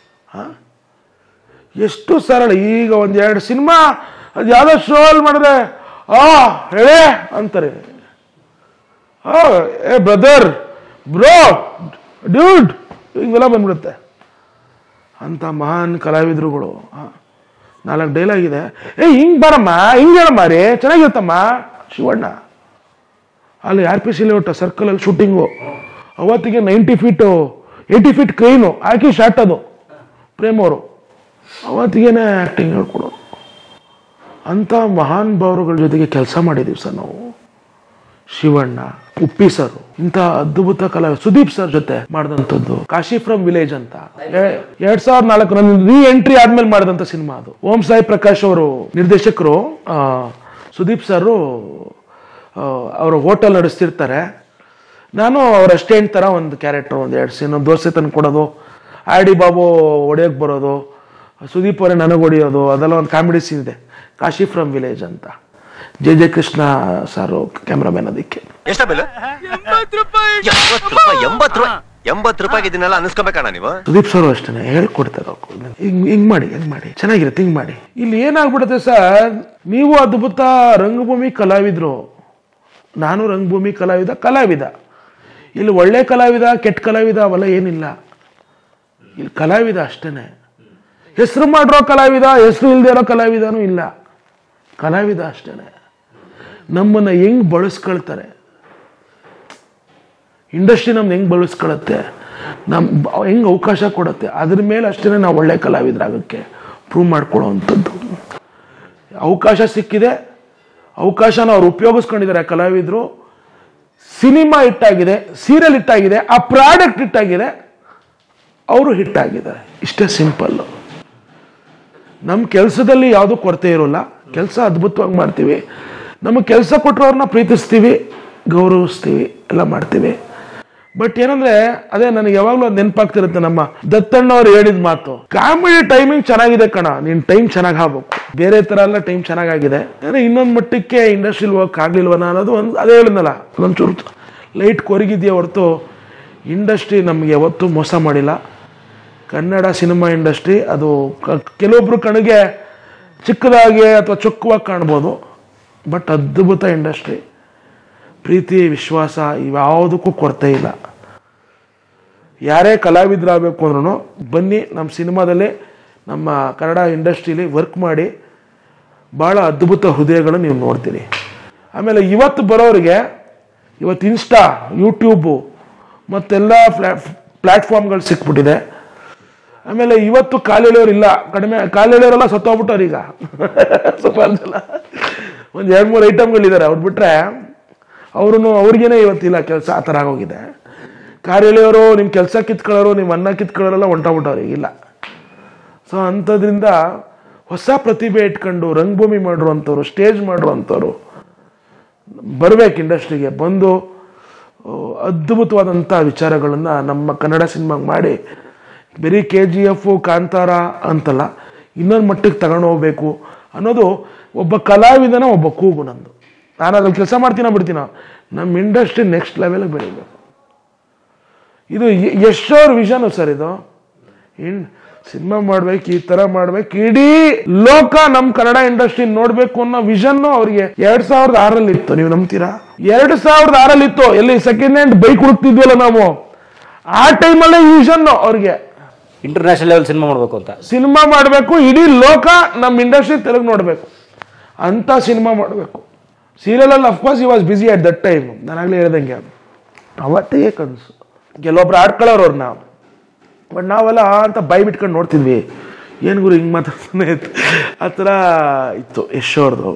ಎಷ್ಟು ಸರಳ ಈಗ ಒಂದ್ ಎರಡು ಸಿನಿಮಾ ಅದು ಯಾವ್ದೋ ಶೋ ಅಲ್ಲಿ ಮಾಡಿದ್ರೆ ಆ ಹೇಳೇ ಅಂತಾರೆ ಆ ಏ ಬ್ರದರ್ ಬ್ರೋ ಡ್ಯೂಡ್ ಹಿಂಗೆಲ್ಲ ಬಂದ್ಬಿಡುತ್ತೆ ಅಂತ ಮಹಾನ್ ಕಲಾವಿದರುಗಳು ಆ, ನಾಲ್ಕು ಡೈಲಾಗ್ ಇದೆ ಏ ಹಿಂಗ್ ಬರಮ್ಮ ಹಿಂಗ್ ಹೇಳಮ್ಮ ರೇ ಚೆನ್ನಾಗಿರುತ್ತಮ್ಮ ಶಿವಣ್ಣ ಅಲ್ಲಿ ಆರ್ ಪಿ ಸಿ ಲೇಔಟ್ ಸರ್ಕಲಲ್ಲಿ ಶೂಟಿಂಗು ಅವತ್ತಿಗೆ ninety feet eighty feet crane ಹಾಕಿ ಶಾಟ್ ಅದು ಪ್ರೇಮ್ ಅವರು ಅವತ್ತಿಗೇನೆ ಆ್ಯಕ್ಟಿಂಗ್ ಹೇಳ್ಕೊಡೋರು ಅಂಥ ಮಹಾನ್ ಭಾವರುಗಳ ಜೊತೆಗೆ ಕೆಲಸ ಮಾಡಿದ್ದೀವಿ ಸರ್ ನಾವು ಶಿವಣ್ಣ ಉಪ್ಪಿ ಸರ್ ಇಂಥ ಅದ್ಭುತ ಕಲಾ ಸುದೀಪ್ ಸರ್ ಜೊತೆ ಮಾಡಿದಂಥದ್ದು ಕಾಶಿ ಫ್ರಮ್ ವಿಲೇಜ್ ಅಂತ ಎ- ಎರಡ್ ಸಾವಿರದ ನಾಲ್ಕು ನನ್ನ ರೀ ಎಂಟ್ರಿ ಆದ್ಮೇಲೆ ಮಾಡಿದಂಥ ಸಿನಿಮಾ ಅದು ಓಂ ಸಾಯಿ ಪ್ರಕಾಶ್ ಅವರು ನಿರ್ದೇಶಕರು ಆ, ಸುದೀಪ್ ಸರ್ ಅವರು ಹೋಟೆಲ್ ನಡೆಸ್ತಿರ್ತಾರೆ ನಾನು ಅವ್ರ ಅಸ್ಟೆಂಟ್ ಥರ ಒಂದು ಕ್ಯಾರೆಕ್ಟರ್ ಒಂದು ಎರಡು ಸೀನು ದೋಸೆ ತಂದು ಕೊಡೋದು ಆಡಿ ಬಾಬು ಹೊಡೆಯೋಕೆ ಬರೋದು ಸುದೀಪ್ ಅವರೇ ನನಗೆ ಹೊಡೆಯೋದು ಅದೆಲ್ಲ ಒಂದು ಕಾಮಿಡಿ ಸೀನ್ ಇದೆ ಕಾಶಿ ಫ್ರಮ್ ವಿಲೇಜ್ ಅಂತ ಜೆ ಜೆ ಕೃಷ್ಣ ಸಾರು ಕ್ಯಾಮ್ರಾಮನ್ ಅದಕ್ಕೆ ಎಷ್ಟ ಬೆಲೆ ಎಂಬತ್ತು ರೂಪಾಯಿ ಎಂಬತ್ತು ರೂಪಾಯಿ ಎಂಬತ್ತು ರೂಪಾಯಿ ಎಂಬತ್ತು ರೂಪಾಯಿಗೆ ಇದನ್ನೆಲ್ಲ ಅನಿಸ್ಕೋಬೇಕಣ್ಣ ನೀವು ಸುದೀಪ್ ಸರ್ ಅಷ್ಟೇ ಹೇಳ್ಕೊಡ್ತಾರೆ ಅವ್ರು. ಹಿಂಗ್ ಹಿಂಗ್ ಮಾಡಿ ಹಿಂಗ್ ಮಾಡಿ ಚೆನ್ನಾಗಿರುತ್ತೆ ಹಿಂಗ್ ಮಾಡಿ ಇಲ್ಲಿ ಏನಾಗ್ಬಿಡುತ್ತೆ ಸರ್ ನೀವು ಅದ್ಭುತ ರಂಗಭೂಮಿ ಕಲಾವಿದ್ರು ನಾನು ರಂಗಭೂಮಿ ಕಲಾವಿದ ಕಲಾವಿದ ಇಲ್ಲಿ ಒಳ್ಳೆ ಕಲಾವಿದ ಕೆಟ್ಟ ಕಲಾವಿದ ಅವೆಲ್ಲ ಏನಿಲ್ಲ ಇಲ್ಲಿ ಕಲಾವಿದ ಅಷ್ಟೇನೆ ಹೆಸರು ಮಾಡಿರೋ ಕಲಾವಿದ ಹೆಸರು ಇಲ್ಲದೆ ಇರೋ ಕಲಾವಿದನೂ ಇಲ್ಲ ಕಲಾವಿದ ಅಷ್ಟೇನೆ ನಮ್ಮನ್ನ ಹೆಂಗ್ ಬಳಸ್ಕೊಳ್ತಾರೆ ಇಂಡಸ್ಟ್ರಿ ನಮ್ದು ಹೆಂಗೆ ಬಳಸ್ಕೊಳತ್ತೆ ನಮ್ಮ ಹೆಂಗೆ ಅವಕಾಶ ಕೊಡುತ್ತೆ ಅದ್ರ ಮೇಲೆ ಅಷ್ಟೇ ನಾವು ಒಳ್ಳೆ ಕಲಾವಿದರಾಗಕ್ಕೆ ಪ್ರೂವ್ ಮಾಡ್ಕೊಳ್ಳೋ ಅಂಥದ್ದು ಅವಕಾಶ ಸಿಕ್ಕಿದೆ ಅವಕಾಶನ ಅವ್ರು ಉಪಯೋಗಿಸ್ಕೊಂಡಿದ್ದಾರೆ ಕಲಾವಿದರು ಸಿನಿಮಾ ಹಿಟ್ಟಾಗಿದೆ ಸೀರಿಯಲ್ ಹಿಟ್ಟಾಗಿದೆ ಆ ಪ್ರಾಡಕ್ಟ್ ಹಿಟ್ಟಾಗಿದೆ ಅವರು ಹಿಟ್ಟಾಗಿದ್ದಾರೆ ಇಷ್ಟೇ ಸಿಂಪಲ್ಲು ನಮ್ಮ ಕೆಲಸದಲ್ಲಿ ಯಾವುದೂ ಕೊರತೆ ಇರೋಲ್ಲ ಕೆಲಸ ಅದ್ಭುತವಾಗಿ ಮಾಡ್ತೀವಿ ನಮಗೆ ಕೆಲಸ ಕೊಟ್ಟರವ್ರನ್ನ ಪ್ರೀತಿಸ್ತೀವಿ ಗೌರವಿಸ್ತೀವಿ ಎಲ್ಲ ಮಾಡ್ತೀವಿ ಬಟ್ ಏನಂದ್ರೆ ಅದೇ ನನಗೆ ಯಾವಾಗಲೂ ಅದು ನೆನಪಾಗ್ತಿರುತ್ತೆ ನಮ್ಮ ದತ್ತಣ್ಣವ್ರು ಹೇಳಿದ ಮಾತು ಕಾಮಿಡಿ ಟೈಮಿಂಗ್ ಚೆನ್ನಾಗಿದೆ ಕಣ ನಿನ್ ಟೈಮ್ ಚೆನ್ನಾಗಿ ಆಗ್ಬೇಕು ಬೇರೆ ತರ ಎಲ್ಲ ಟೈಮ್ ಚೆನ್ನಾಗಾಗಿದೆ ಅಂದ್ರೆ ಇನ್ನೊಂದು ಮಟ್ಟಕ್ಕೆ ಇಂಡಸ್ಟ್ರಿಲ್ ಹೋಗಕ್ ಆಗ್ಲಿಲ್ವನ ಅನ್ನೋದು ಒಂದು ಅದೇ ಹೇಳಿದ್ನಲ್ಲ ಒಂಚೂರು ಲೈಟ್ ಕೊರಗಿದೆಯಾ ಹೊರತು ಇಂಡಸ್ಟ್ರಿ ನಮಗೆ ಯಾವತ್ತೂ ಮೋಸ ಮಾಡಿಲ್ಲ ಕನ್ನಡ ಸಿನಿಮಾ ಇಂಡಸ್ಟ್ರಿ ಅದು ಕ- ಕೆಲವೊಬ್ರು ಕಣ್ಣಿಗೆ ಚಿಕ್ಕದಾಗಿ ಅಥವಾ ಚೊಕ್ಕವಾಗಿ ಕಾಣ್ಬೋದು ಬಟ್ ಅದ್ಭುತ ಇಂಡಸ್ಟ್ರಿ ಪ್ರೀತಿ ವಿಶ್ವಾಸ ಇವ್ಯಾವುದಕ್ಕೂ ಕೊರತೆ ಇಲ್ಲ ಯಾರೇ ಕಲಾವಿದರಾಗಬೇಕು ಅಂದ್ರೂ ಬನ್ನಿ ನಮ್ಮ ಸಿನಿಮಾದಲ್ಲಿ ನಮ್ಮ ಕನ್ನಡ ಇಂಡಸ್ಟ್ರೀಲಿ ವರ್ಕ್ ಮಾಡಿ ಭಾಳ ಅದ್ಭುತ ಹೃದಯಗಳು ನೀವು ನೋಡ್ತೀರಿ ಆಮೇಲೆ ಇವತ್ತು ಬರೋರಿಗೆ ಇವತ್ತು ಇನ್ಸ್ಟಾ ಯೂಟ್ಯೂಬು ಮತ್ತೆಲ್ಲ ಫ್ಲಾ ಪ್ಲ್ಯಾಟ್ಫಾರ್ಮ್ಗಳು ಸಿಕ್ಬಿಟ್ಟಿದೆ ಆಮೇಲೆ ಇವತ್ತು ಕಾಲೆಳೆಯೋರು ಇಲ್ಲ ಕಡಿಮೆ ಕಾಲೆಳೆಯೋರೆಲ್ಲ ಸತ್ತೋಗ್ಬಿಟ್ಟವ್ರು ಈಗ ಸುಮಾರು ಜನ ಒಂದು ಎರಡು ಮೂರು ಐಟಮ್ಗಳಿದ್ದಾರೆ ಅವ್ರು ಬಿಟ್ರೆ ಅವ್ರು ಅವ್ರಿಗೇನೆ ಇವತ್ತಿಲ್ಲ ಕೆಲಸ ಆ ಥರ ಆಗೋಗಿದೆ ಕಾರ್ ಎಳೆಯೋರು ನಿಮ್ಮ ಕೆಲಸ ಕಿತ್ಕೊಳ್ಳೋರು ನಿಮ್ಮ ಅನ್ನ ಕಿತ್ಕೊಳ್ಳೋರೆಲ್ಲ ಹೊಂಟೋಗ್ಬಿಟ್ಟವ್ರೆ ಇಲ್ಲ ಸೊ ಅಂಥದ್ರಿಂದ ಹೊಸ ಪ್ರತಿಭೆ ಇಟ್ಕೊಂಡು ರಂಗಭೂಮಿ ಮಾಡಿರುವಂಥವ್ರು ಸ್ಟೇಜ್ ಮಾಡಿರುವಂಥವ್ರು ಬರ್ಬೇಕು ಇಂಡಸ್ಟ್ರಿಗೆ ಬಂದು ಆ, ಅದ್ಭುತವಾದಂಥ ವಿಚಾರಗಳನ್ನು ನಮ್ಮ ಕನ್ನಡ ಸಿನಿಮಾಗೆ ಮಾಡಿ ಬರೀ ಕೆ ಜಿ ಎಫು ಕಾಂತಾರ ಅಂತಲ್ಲ ಇನ್ನೊಂದು ಮಟ್ಟಿಗೆ ತಗೊಂಡು ಹೋಗ್ಬೇಕು ಅನ್ನೋದು ಒಬ್ಬ ಕಲಾವಿದನ ಒಬ್ಬ ಕೂಗು ನಂದು ನಾನು ಅದ್ರಲ್ಲಿ ಕೆಲಸ ಮಾಡ್ತೀನೋ ಬಿಡ್ತೀನೋ ನಮ್ಮ ಇಂಡಸ್ಟ್ರಿ ನೆಕ್ಸ್ಟ್ ಲೆವೆಲ್ಗೆ ಬೆಳಿಬೇಕು ಇದು ಎಷ್ಟೋರ್ ವಿಷನು ಸರ್ ಇದು ಇನ್ ಸಿನಿಮಾ ಮಾಡ್ಬೇಕು ಈ ತರ ಮಾಡ್ಬೇಕು ಇಡೀ ಲೋಕ ನಮ್ ಕನ್ನಡ ಇಂಡಸ್ಟ್ರಿ ನೋಡ್ಬೇಕು ಅನ್ನೋ ವಿಷನ್ ಅವ್ರಿಗೆ ಎರಡ್ ಸಾವಿರದ ಆರಲ್ಲಿ ಇತ್ತು ನೀವು ನಂಬ್ತೀರಾ ಎರಡ್ ಸಾವಿರದ ಆರಲ್ಲಿ ಇತ್ತು ಎಲ್ಲಿ ಸೆಕೆಂಡ್ ಹ್ಯಾಂಡ್ ಬೈಕ್ ಹುಡುಕ್ತಿದ್ವಲ್ಲ ನಾವು ಆ ಟೈಮಲ್ಲೇ ಈ ವಿಷನ್ ಅವ್ರಿಗೆ ಇಂಟರ್ನ್ಯಾಷನಲ್ ಲೆವೆಲ್ ಸಿನಿಮಾ ಮಾಡಬೇಕು ಅಂತ ಸಿನಿಮಾ ಮಾಡಬೇಕು ಇಡೀ ಲೋಕ ನಮ್ಮ ಇಂಡಸ್ಟ್ರಿ ತೆಲುಗು ನೋಡಬೇಕು ಅಂತ ಸಿನಿಮಾ ಮಾಡಬೇಕು ಸೀರಿಯಲಲ್ಲಿ of course he was busy at that time ನಾನಾಗಲೇ ಹೇಳ್ದಂಗೆ ಅವತ್ತಿಗೆ ಕನಸು ಕೆಲವೊಬ್ರು ಆಡ್ಕೊಳ್ಳೋರು ಅವ್ರು ನಾವು ಬಟ್ ನಾವೆಲ್ಲ ಆ ಅಂತ ಬಾಯಿ ಬಿಟ್ಕೊಂಡು ನೋಡ್ತಿದ್ವಿ ಏನು ಗುರು ಹಿಂಗೆ ಮಾತಾಡ್ತಾನೆ ಇತ್ತು ಆ ಥರ ಇತ್ತು ಯಶೋರ್ದು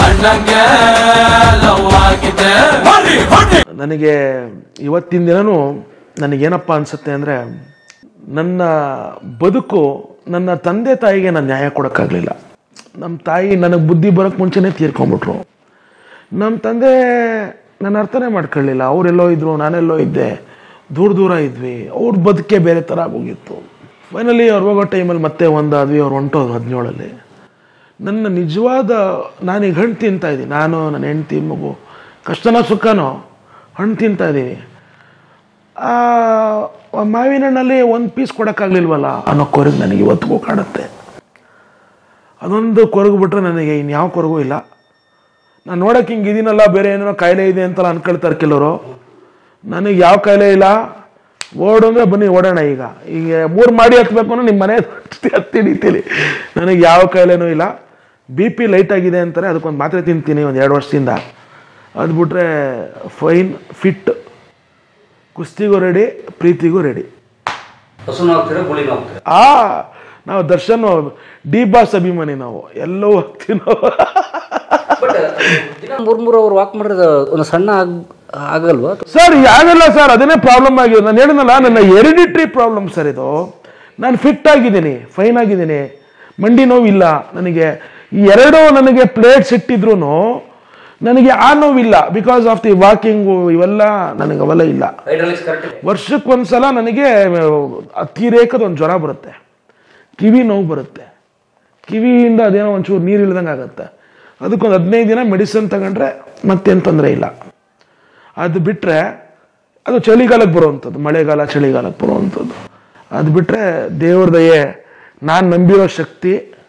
ನನಗೆ ಇವತ್ತಿನ ದಿನನೂ ನನಗೇನಪ್ಪ ಅನ್ಸುತ್ತೆ ಅಂದರೆ ನನ್ನ ಬದುಕು ನನ್ನ ತಂದೆ ತಾಯಿಗೆ ನಾನು ನ್ಯಾಯ ಕೊಡೋಕ್ಕಾಗಲಿಲ್ಲ ನಮ್ಮ ತಾಯಿ ನನಗೆ ಬುದ್ಧಿ ಬರೋಕ್ಕೆ ಮುಂಚೆನೇ ತೀರ್ಕೊಂಬಿಟ್ರು ನಮ್ಮ ತಂದೆ ನಾನು ಅರ್ಥನೇ ಮಾಡ್ಕೊಳ್ಳಿಲ್ಲ ಅವರೆಲ್ಲೋ ಇದ್ರು ನಾನೆಲ್ಲೋ ಇದ್ದೆ ದೂರ ದೂರ ಇದ್ವಿ ಅವ್ರ ಬದುಕೆ ಬೇರೆ ಥರ ಆಗೋಗಿತ್ತು ಫೈನಲಿ ಅವ್ರು ಹೋಗೋ ಟೈಮಲ್ಲಿ ಮತ್ತೆ ಒಂದಾದ್ವಿ ಅವ್ರು ಹೊಂಟೋದ್ರು ಹದಿನೇಳಲ್ಲಿ ನನ್ನ ನಿಜವಾದ ನಾನೀಗ ಹಣ್ಣು ತಿಂತಾ ಇದ್ದೀನಿ ನಾನು ನನ್ನ ಹೆಂಡ್ತಿ ಮಗು ಕಷ್ಟನೋ ಸುಖನೋ ಹಣ್ಣು ತಿಂತಾ ಇದ್ದೀವಿ ಆ ಆ ಮಾವಿನ ಹಣ್ಣಲ್ಲಿ ಒಂದು ಪೀಸ್ ಕೊಡೋಕ್ಕಾಗಲಿಲ್ವಲ್ಲ ಅನ್ನೋ ಕೊರಗು ನನಗೆ ಇವತ್ತಿಗೂ ಕಾಡುತ್ತೆ ಅದೊಂದು ಕೊರಗು ಬಿಟ್ರೆ ನನಗೆ ಇನ್ಯಾವ ಕೊರಗೂ ಇಲ್ಲ ನಾನು ನೋಡೋಕೆ ಹಿಂಗೆ ಇದೀನಲ್ಲ ಬೇರೆ ಏನೋ ಕಾಯಿಲೆ ಇದೆ ಅಂತೆಲ್ಲ ಅನ್ಕೊಳ್ತಾರೆ ಕೆಲವರು ನನಗೆ ಯಾವ ಕಾಯಿಲೆ ಇಲ್ಲ ಓಡು ಅಂದರೆ ಬನ್ನಿ ಓಡೋಣ ಈಗ ಈಗ ಮೂರು ಮಾಡಿ ಹತ್ಬೇಕು ಅಂದ್ರೆ ನಿಮ್ಮ ಮನೆ ಹತ್ತಿ ಹಿಡಿತೀನಿ ನನಗೆ ಯಾವ ಕಾಯಿಲೆನೂ ಇಲ್ಲ ಬಿ ಪಿ ಲೈಟ್ ಆಗಿದೆ ಅಂತಾರೆ ಅದಕ್ಕೊಂದು ಮಾತ್ರೆ ತಿಂತೀನಿ ಒಂದು ಎರಡು ವರ್ಷದಿಂದ ಅದು ಬಿಟ್ರೆ ಫೈನ್ ಫಿಟ್ ಕುಸ್ತಿಗೂ ರೆಡಿ ಪ್ರೀತಿಗೂ ರೆಡಿ ಹಸುನು ಹೋಗ್ತೀರಾ ಗುಳಿನೂ ಹೋಗ್ತೀರಾ ಆ ನಾವು ದರ್ಶನ್ ಡಿ ಬಾಸ್ ಅಭಿಮಾನಿ ನಾವು ಎಲ್ಲವೂ ಹೋಗ್ತೀವಿ ನಾವು ದಿನ ಮೂರ್ ಮೂರು ಅವ್ರು ವಾಕ್ ಮಾಡಿದ್ರೆ ಒಂದು ಸಣ್ಣ ಆಗ್ ಆಗಲ್ವಾ ಸರ್ ಆಗಲ್ಲ ಸರ್ ಅದನ್ನೇ ಪ್ರಾಬ್ಲಮ್ ಆಗಿದೆ ನಾನು ಹೇಳಿದ್ನಲ್ಲ ನನ್ನ ಎರಿಡಿಟ್ರಿ ಪ್ರಾಬ್ಲಮ್ ಸರ್ ಇದು ನಾನು ಫಿಟ್ ಆಗಿದ್ದೀನಿ ಫೈನ್ ಆಗಿದ್ದೀನಿ ಮಂಡಿ ನೋವಿಲ್ಲ ನನಗೆ ಈ ಎರಡು ನನಗೆ ಪ್ಲೇಟ್ಸ್ ಇಟ್ಟಿದ್ರು ನನಗೆ ಆ ನೋವಿಲ್ಲ ಬಿಕಾಸ್ ಆಫ್ ದಿ ವಾಕಿಂಗು ಇವೆಲ್ಲ ನನಗೆ ಅವೆಲ್ಲ ಇಲ್ಲ ವರ್ಷಕ್ಕೊಂದ್ಸಲ ನನಗೆ ಅತಿರೇಕದ ಒಂದು ಜ್ವರ ಬರುತ್ತೆ ಕಿವಿ ನೋವು ಬರುತ್ತೆ ಕಿವಿಯಿಂದ ಅದೇನೋ ಒಂಚೂರು ನೀರು ಇಳ್ದಂಗೆ ಆಗುತ್ತೆ ಅದಕ್ಕೊಂದು ಹದಿನೈದು ದಿನ ಮೆಡಿಸಿನ್ ತಗೊಂಡ್ರೆ ಮತ್ತೇನು ತೊಂದರೆ ಇಲ್ಲ ಅದು ಬಿಟ್ಟರೆ ಅದು ಚಳಿಗಾಲಕ್ಕೆ ಬರುವಂಥದ್ದು ಮಳೆಗಾಲ ಚಳಿಗಾಲಕ್ಕೆ ಬರುವಂಥದ್ದು ಅದು ಬಿಟ್ಟರೆ ದೇವ್ರ ದಯೆ ನಾನು ನಂಬಿರೋ ಶಕ್ತಿ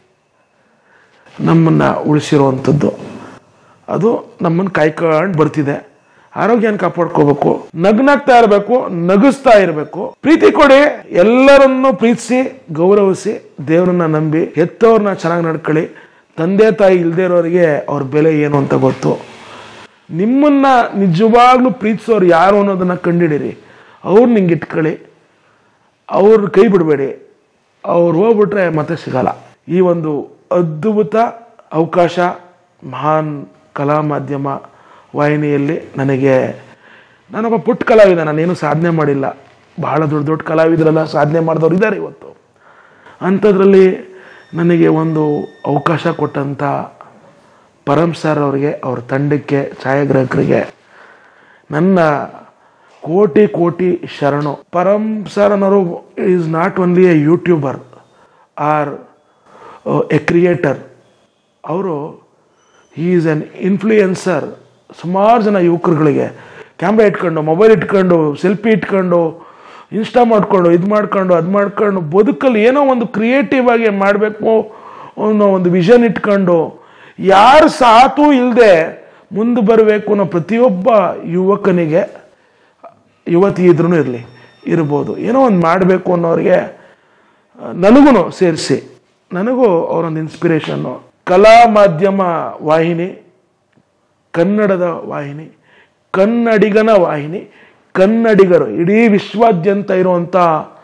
ನಮ್ಮನ್ನು ಉಳಿಸಿರುವಂಥದ್ದು ಅದು ನಮ್ಮನ್ನು ಕಾಯ್ಕೊಂಡು ಬರ್ತಿದೆ ಆರೋಗ್ಯನ ಕಾಪಾಡ್ಕೋಬೇಕು ನಗ್ನಾಗ್ತಾ ಇರಬೇಕು ನಗಿಸ್ತಾ ಇರಬೇಕು ಪ್ರೀತಿ ಕೊಡಿ ಎಲ್ಲರನ್ನು ಪ್ರೀತಿಸಿ ಗೌರವಿಸಿ ದೇವ್ರನ್ನ ನಂಬಿ ಹೆತ್ತವ್ರನ್ನ ಚೆನ್ನಾಗಿ ನಡ್ಕೊಳ್ಳಿ ತಂದೆ ತಾಯಿ ಇಲ್ದೇ ಇರೋರಿಗೆ ಅವ್ರ ಬೆಲೆ ಏನು ಅಂತ ಗೊತ್ತು ನಿಮ್ಮನ್ನ ನಿಜವಾಗ್ಲೂ ಪ್ರೀತಿಸೋರು ಯಾರು ಅನ್ನೋದನ್ನ ಕಂಡಿಡಿರಿ ಅವ್ರು ನಿಂಗೆ ಇಟ್ಕೊಳ್ಳಿ ಅವ್ರ ಕೈ ಬಿಡಬೇಡಿ ಅವ್ರು ಹೋಗ್ಬಿಟ್ರೆ ಮತ್ತೆ ಸಿಗಲ್ಲ ಈ ಒಂದು ಅದ್ಭುತ ಅವಕಾಶ ಮಹಾನ್ ಕಲಾ ಮಾಧ್ಯಮ ವಾಹಿನಿಯಲ್ಲಿ ನನಗೆ ನಾನೊಬ್ಬ ಪುಟ್ಟ ಕಲಾವಿದ ನಾನೇನು ಸಾಧನೆ ಮಾಡಿಲ್ಲ ಬಹಳ ದೊಡ್ಡ ದೊಡ್ಡ ಕಲಾವಿದರೆಲ್ಲ ಸಾಧನೆ ಮಾಡಿದವ್ರು ಇದ್ದಾರೆ ಇವತ್ತು ಅಂಥದ್ರಲ್ಲಿ ನನಗೆ ಒಂದು ಅವಕಾಶ ಕೊಟ್ಟಂಥ ಪರಮ್ ಸರ್ ಅವರಿಗೆ ಅವ್ರ ತಂಡಕ್ಕೆ ಛಾಯಾಗ್ರಾಹಕರಿಗೆ ನನ್ನ ಕೋಟಿ ಕೋಟಿ ಶರಣು ಪರಮ್ ಸರ್ ಅನ್ನೋರು is not only a YouTuber or a creator ಅವರು ಹೀ ಈಸ್ ಎನ್ ಇನ್ಫ್ಲೂಯೆನ್ಸರ್ ಸುಮಾರು ಜನ ಯುವಕರುಗಳಿಗೆ ಕ್ಯಾಮ್ರಾ ಇಟ್ಕೊಂಡು ಮೊಬೈಲ್ ಇಟ್ಕೊಂಡು ಸೆಲ್ಫಿ ಇಟ್ಕೊಂಡು ಇನ್ಸ್ಟಾ ಮಾಡ್ಕೊಂಡು ಇದು ಮಾಡ್ಕೊಂಡು ಅದು ಮಾಡ್ಕೊಂಡು ಬದುಕಲ್ಲಿ ಏನೋ ಒಂದು ಕ್ರಿಯೇಟಿವ್ ಆಗಿ ಮಾಡಬೇಕು ಅನ್ನೋ ಒಂದು ವಿಷನ್ ಇಟ್ಕೊಂಡು ಯಾರು ಸಾತು ಇಲ್ಲದೆ ಮುಂದೆ ಬರಬೇಕು ಅನ್ನೋ ಪ್ರತಿಯೊಬ್ಬ ಯುವಕನಿಗೆ ಯುವತಿ ಇದ್ರೂ ಇರಲಿ ಇರ್ಬೋದು ಏನೋ ಒಂದು ಮಾಡಬೇಕು ಅನ್ನೋರಿಗೆ ನನಗೂ ಸೇರಿಸಿ ನನಗೂ ಅವರೊಂದು ಇನ್ಸ್ಪಿರೇಷನ್ನು ಕಲಾ ಮಾಧ್ಯಮ ವಾಹಿನಿ ಕನ್ನಡದ ವಾಹಿನಿ ಕನ್ನಡಿಗನ ವಾಹಿನಿ ಕನ್ನಡಿಗರು ಇಡೀ ವಿಶ್ವಾದ್ಯಂತ ಇರುವಂಥ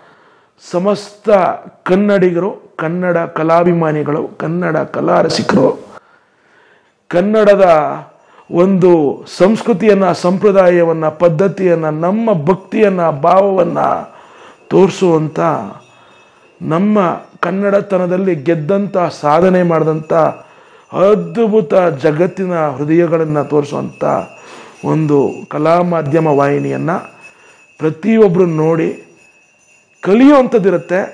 ಸಮಸ್ತ ಕನ್ನಡಿಗರು ಕನ್ನಡ ಕಲಾಭಿಮಾನಿಗಳು ಕನ್ನಡ ಕಲಾ ರಸಿಕರು ಕನ್ನಡದ ಒಂದು ಸಂಸ್ಕೃತಿಯನ್ನು ಸಂಪ್ರದಾಯವನ್ನು ಪದ್ಧತಿಯನ್ನು ನಮ್ಮ ಭಕ್ತಿಯನ್ನು ಭಾವವನ್ನು ತೋರಿಸುವಂಥ ನಮ್ಮ ಕನ್ನಡತನದಲ್ಲಿ ಗೆದ್ದಂಥ ಸಾಧನೆ ಮಾಡಿದಂಥ ಅದ್ಭುತ ಜಗತ್ತಿನ ಹೃದಯಗಳನ್ನು ತೋರಿಸುವಂಥ ಒಂದು ಕಲಾ ಮಾಧ್ಯಮ ವಾಹಿನಿಯನ್ನು ಪ್ರತಿಯೊಬ್ಬರು ನೋಡಿ ಕಲಿಯುವಂಥದ್ದಿರುತ್ತೆ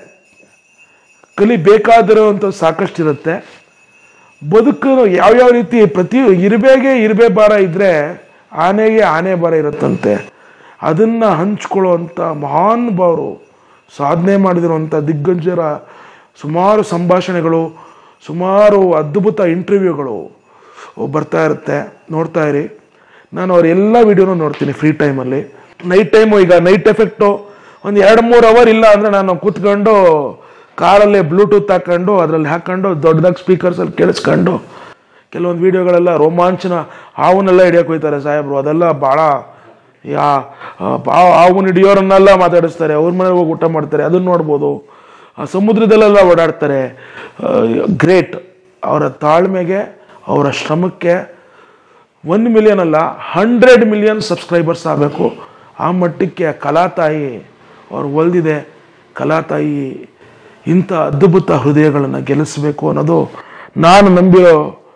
ಕಲಿಬೇಕಾದಿರುವಂಥದ್ದು ಸಾಕಷ್ಟು ಇರುತ್ತೆ ಬದುಕು ಯಾವ್ಯಾವ ರೀತಿ ಪ್ರತಿ ಇರಬೇಗೆ ಇರಬೇ ಭಾರ ಇದ್ದರೆ ಆನೆಗೆ ಆನೆ ಭಾರ ಇರುತ್ತಂತೆ ಅದನ್ನು ಹಂಚ್ಕೊಳ್ಳುವಂಥ ಮಹಾನುಭಾವರು ಸಾಧನೆ ಮಾಡಿದಿರುವಂಥ ದಿಗ್ಗಜರ ಸುಮಾರು ಸಂಭಾಷಣೆಗಳು ಸುಮಾರು ಅದ್ಭುತ ಇಂಟರ್ವ್ಯೂಗಳು ಬರ್ತಾ ಇರುತ್ತೆ ನೋಡ್ತಾ ಇರಿ ನಾನು ಅವ್ರ ಎಲ್ಲ ವಿಡಿಯೋನು ನೋಡ್ತೀನಿ ಫ್ರೀ ಟೈಮಲ್ಲಿ ನೈಟ್ ಟೈಮು ಈಗ ನೈಟ್ ಎಫೆಕ್ಟು ಒಂದು ಎರಡು ಮೂರು ಅವರ್ ಇಲ್ಲ ಅಂದರೆ ನಾನು ಕೂತ್ಕೊಂಡು ಕಾರಲ್ಲೇ ಬ್ಲೂಟೂತ್ ಹಾಕೊಂಡು ಅದರಲ್ಲಿ ಹಾಕೊಂಡು ದೊಡ್ಡದಾಗಿ ಸ್ಪೀಕರ್ಸಲ್ಲಿ ಕೇಳಿಸ್ಕೊಂಡು ಕೆಲವೊಂದು ವೀಡಿಯೋಗಳೆಲ್ಲ ರೋಮಾಂಚನ ಹಾವನ್ನೆಲ್ಲ ಹಿಡಿಯೋಕೆ ಹೋಗ್ತಾರೆ ಸಾಹೇಬರು ಅದೆಲ್ಲ ಭಾಳ ಯಾ ಹಾವನ್ನ ಹಿಡಿಯೋರನ್ನೆಲ್ಲ ಮಾತಾಡಿಸ್ತಾರೆ ಅವ್ರ ಮನೆಗೆ ಹೋಗಿ ಊಟ ಮಾಡ್ತಾರೆ ಅದನ್ನ ನೋಡ್ಬೋದು ಆ ಸಮುದ್ರದಲ್ಲೆಲ್ಲ ಓಡಾಡ್ತಾರೆ ಗ್ರೇಟ್ ಅವರ ತಾಳ್ಮೆಗೆ ಅವರ ಶ್ರಮಕ್ಕೆ ಒನ್ ಮಿಲಿಯನ್ ಅಲ್ಲ ಹಂಡ್ರೆಡ್ ಮಿಲಿಯನ್ ಸಬ್ಸ್ಕ್ರೈಬರ್ಸ್ ಆಗಬೇಕು ಆ ಮಟ್ಟಕ್ಕೆ ಕಲಾತಾಯಿ ಅವ್ರು ಒಲ್ದಿದೆ ಕಲಾತಾಯಿ ಇಂಥ ಅದ್ಭುತ ಹೃದಯಗಳನ್ನು ಗೆಲ್ಲಿಸಬೇಕು ಅನ್ನೋದು ನಾನು ನಂಬಿರೋ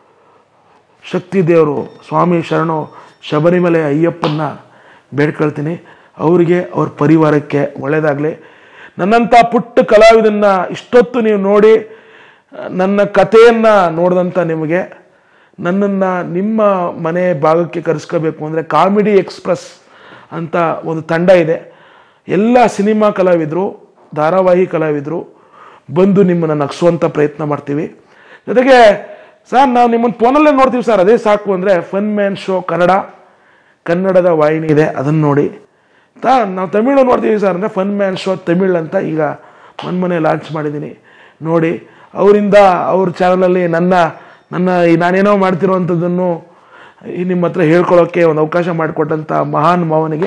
ಶಕ್ತಿ ದೇವರು ಸ್ವಾಮಿ ಶರಣು ಶಬರಿಮಲೆ ಅಯ್ಯಪ್ಪನ್ನ ಬೇಡ್ಕೊಳ್ತೀನಿ ಅವರಿಗೆ ಅವ್ರ ಪರಿವಾರಕ್ಕೆ ಒಳ್ಳೆಯದಾಗಲಿ ನನ್ನಂಥ ಪುಟ್ಟ ಕಲಾವಿದನ್ನ ಇಷ್ಟೊತ್ತು ನೀವು ನೋಡಿ ನನ್ನ ಕಥೆಯನ್ನು ನೋಡಿದಂಥ ನಿಮಗೆ ನನ್ನನ್ನು ನಿಮ್ಮ ಮನೆ ಭಾಗಕ್ಕೆ ಕರೆಸ್ಕೋಬೇಕು ಅಂದರೆ ಕಾಮಿಡಿ ಎಕ್ಸ್ಪ್ರೆಸ್ ಅಂತ ಒಂದು ತಂಡ ಇದೆ ಎಲ್ಲ ಸಿನಿಮಾ ಕಲಾವಿದರು ಧಾರಾವಾಹಿ ಕಲಾವಿದರು ಬಂದು ನಿಮ್ಮನ್ನು ನಗಿಸುವಂಥ ಪ್ರಯತ್ನ ಮಾಡ್ತೀವಿ ಜೊತೆಗೆ ಸರ್ ನಾವು ನಿಮ್ಮನ್ನು ಫೋನಲ್ಲೇ ನೋಡ್ತೀವಿ ಸರ್ ಅದೇ ಸಾಕು ಅಂದರೆ ಫನ್ ಮ್ಯಾನ್ ಶೋ ಕನ್ನಡ ಕನ್ನಡದ ವಾಹಿನಿ ಇದೆ ಅದನ್ನು ನೋಡಿ ತಾ ನಾವು ತಮಿಳು ನೋಡ್ತೀವಿ ಸರ್ ಅಂದರೆ ಫನ್ ಮ್ಯಾನ್ ಶೋ ತಮಿಳ್ ಅಂತ ಈಗ ಮೊನ್ನೆ ಲಾಂಚ್ ಮಾಡಿದ್ದೀನಿ ನೋಡಿ ಅವರಿಂದ ಅವ್ರ ಚಾನಲಲ್ಲಿ ನನ್ನ ನನ್ನ ಈ ನಾನೇನೋ ಮಾಡ್ತಿರೋವಂಥದ್ದನ್ನು ಈ ನಿಮ್ಮ ಹತ್ರ ಹೇಳ್ಕೊಳ್ಳೋಕ್ಕೆ ಒಂದು ಅವಕಾಶ ಮಾಡಿಕೊಟ್ಟಂಥ ಮಹಾನ್ ಮಾವನಿಗೆ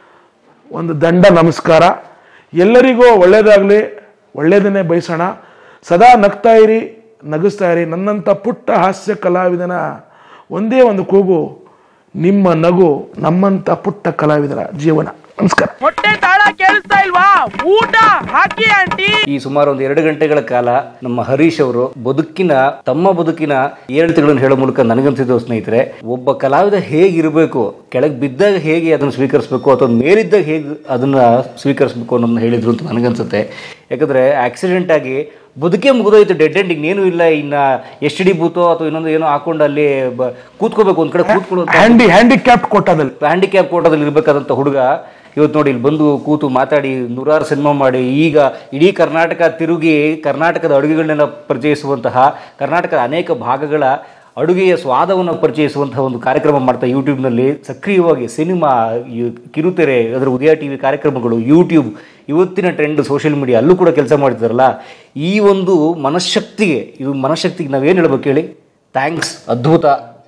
ಒಂದು ದಂಡ ನಮಸ್ಕಾರ ಎಲ್ಲರಿಗೂ ಒಳ್ಳೆಯದಾಗಲಿ ಒಳ್ಳೆಯದನ್ನೇ ಬಯಸೋಣ ಸದಾ ನಗ್ತಾ ಇರಿ ನಗಿಸ್ತಾ ಇರಿ ನನ್ನಂಥ ಪುಟ್ಟ ಹಾಸ್ಯ ಕಲಾವಿದನ ಒಂದೇ ಒಂದು ಕೂಗು ನಿಮ್ಮ ನಗು ನಮ್ಮಂಥ ಪುಟ್ಟ ಕಲಾವಿದರ ಜೀವನ ನಮಸ್ಕಾರ ಹೊಟ್ಟೆ ತಾಳ ಕೇಳಿಸ್ತಾ ಇಲ್ವಾ ಊಟ ಹಾಕಿ ಆಂಟಿ ಈ ಸುಮಾರು ಒಂದು ಎರಡು ಗಂಟೆಗಳ ಕಾಲ ನಮ್ಮ ಹರೀಶ್ ಅವರು ಬದುಕಿನ ತಮ್ಮ ಬದುಕಿನ ಏರಿಳಿತಗಳನ್ನು ಹೇಳೋ ಮೂಲಕ ನನಗನ್ಸಿದ್ದು ಸ್ನೇಹಿತರೆ ಒಬ್ಬ ಕಲಾವಿದ ಹೇಗಿರಬೇಕು ಕೆಳಗೆ ಬಿದ್ದಾಗ ಹೇಗೆ ಅದನ್ನು ಸ್ವೀಕರಿಸಬೇಕು ಅಥವಾ ಮೇಲಿದ್ದಾಗ ಹೇಗೆ ಅದನ್ನ ಸ್ವೀಕರಿಸಬೇಕು ಅನ್ನೋದನ್ನ ಹೇಳಿದ್ರು ಅಂತ ನನಗನ್ಸುತ್ತೆ ಯಾಕಂದ್ರೆ ಆಕ್ಸಿಡೆಂಟ್ ಆಗಿ ಬದುಕೇ ಮುಗಿದೋಯ್ತು ಡೆಡ್ ಎಂಡಿಂಗ್ ಏನೂ ಇಲ್ಲ ಇನ್ನ ಎಸ್ ಡಿ ಬೂತೋ ಅಥವಾ ಇನ್ನೊಂದು ಏನೋ ಹಾಕೊಂಡು ಅಲ್ಲಿ ಬ- ಕೂತ್ಕೋಬೇಕು ಒಂದ್ ಕಡೆ ಕೂತ್ಕೊಳ್ಳೋ ಹ್ಯಾಂಡಿ ಹ್ಯಾಂಡಿಕ್ಯಾಪ್ಟ್ ಕೊಟ್ಟದಲ್ಲಿ ಹ್ಯಾಂಡಿಕ್ಯಾಪ್ ಕೋಟದಲ್ಲಿ ಇರಬೇಕಾದಂಥ ಹುಡುಗ ಇವತ್ತು ನೋಡಿ ಇಲ್ಲಿ ಬಂದು ಕೂತು ಮಾತಾಡಿ ನೂರಾರು ಸಿನಿಮಾ ಮಾಡಿ ಈಗ ಇಡೀ ಕರ್ನಾಟಕ ತಿರುಗಿ ಕರ್ನಾಟಕದ ಅಡುಗೆಗಳನ್ನೆಲ್ಲ ಪರಿಚಯಿಸುವಂತಹ ಕರ್ನಾಟಕದ ಅನೇಕ ಭಾಗಗಳ ಅಡುಗೆಯ ಸ್ವಾದವನ್ನು ಪರಿಚಯಿಸುವಂತಹ ಒಂದು ಕಾರ್ಯಕ್ರಮ ಮಾಡ್ತಾ ಯೂಟ್ಯೂಬ್ನಲ್ಲಿ ಸಕ್ರಿಯವಾಗಿ ಸಿನಿಮಾ ಯು- ಕಿರುತೆರೆ ಅದರ ಉದಯ ಟಿ ವಿ ಕಾರ್ಯಕ್ರಮಗಳು ಯೂಟ್ಯೂಬ್ ಇವತ್ತಿನ ಟ್ರೆಂಡ್ ಸೋಷಿಯಲ್ ಮೀಡಿಯಾ ಅಲ್ಲೂ ಕೂಡ ಕೆಲಸ ಮಾಡ್ತಿದಾರಲ್ಲ ಈ ಒಂದು ಮನಃಶಕ್ತಿಗೆ ಇದು ಮನಃಶಕ್ತಿಗೆ ನಾವೇನು ಹೇಳ್ಬೇಕು ಹೇಳಿ ಥ್ಯಾಂಕ್ಸ್ ಅದ್ಭುತ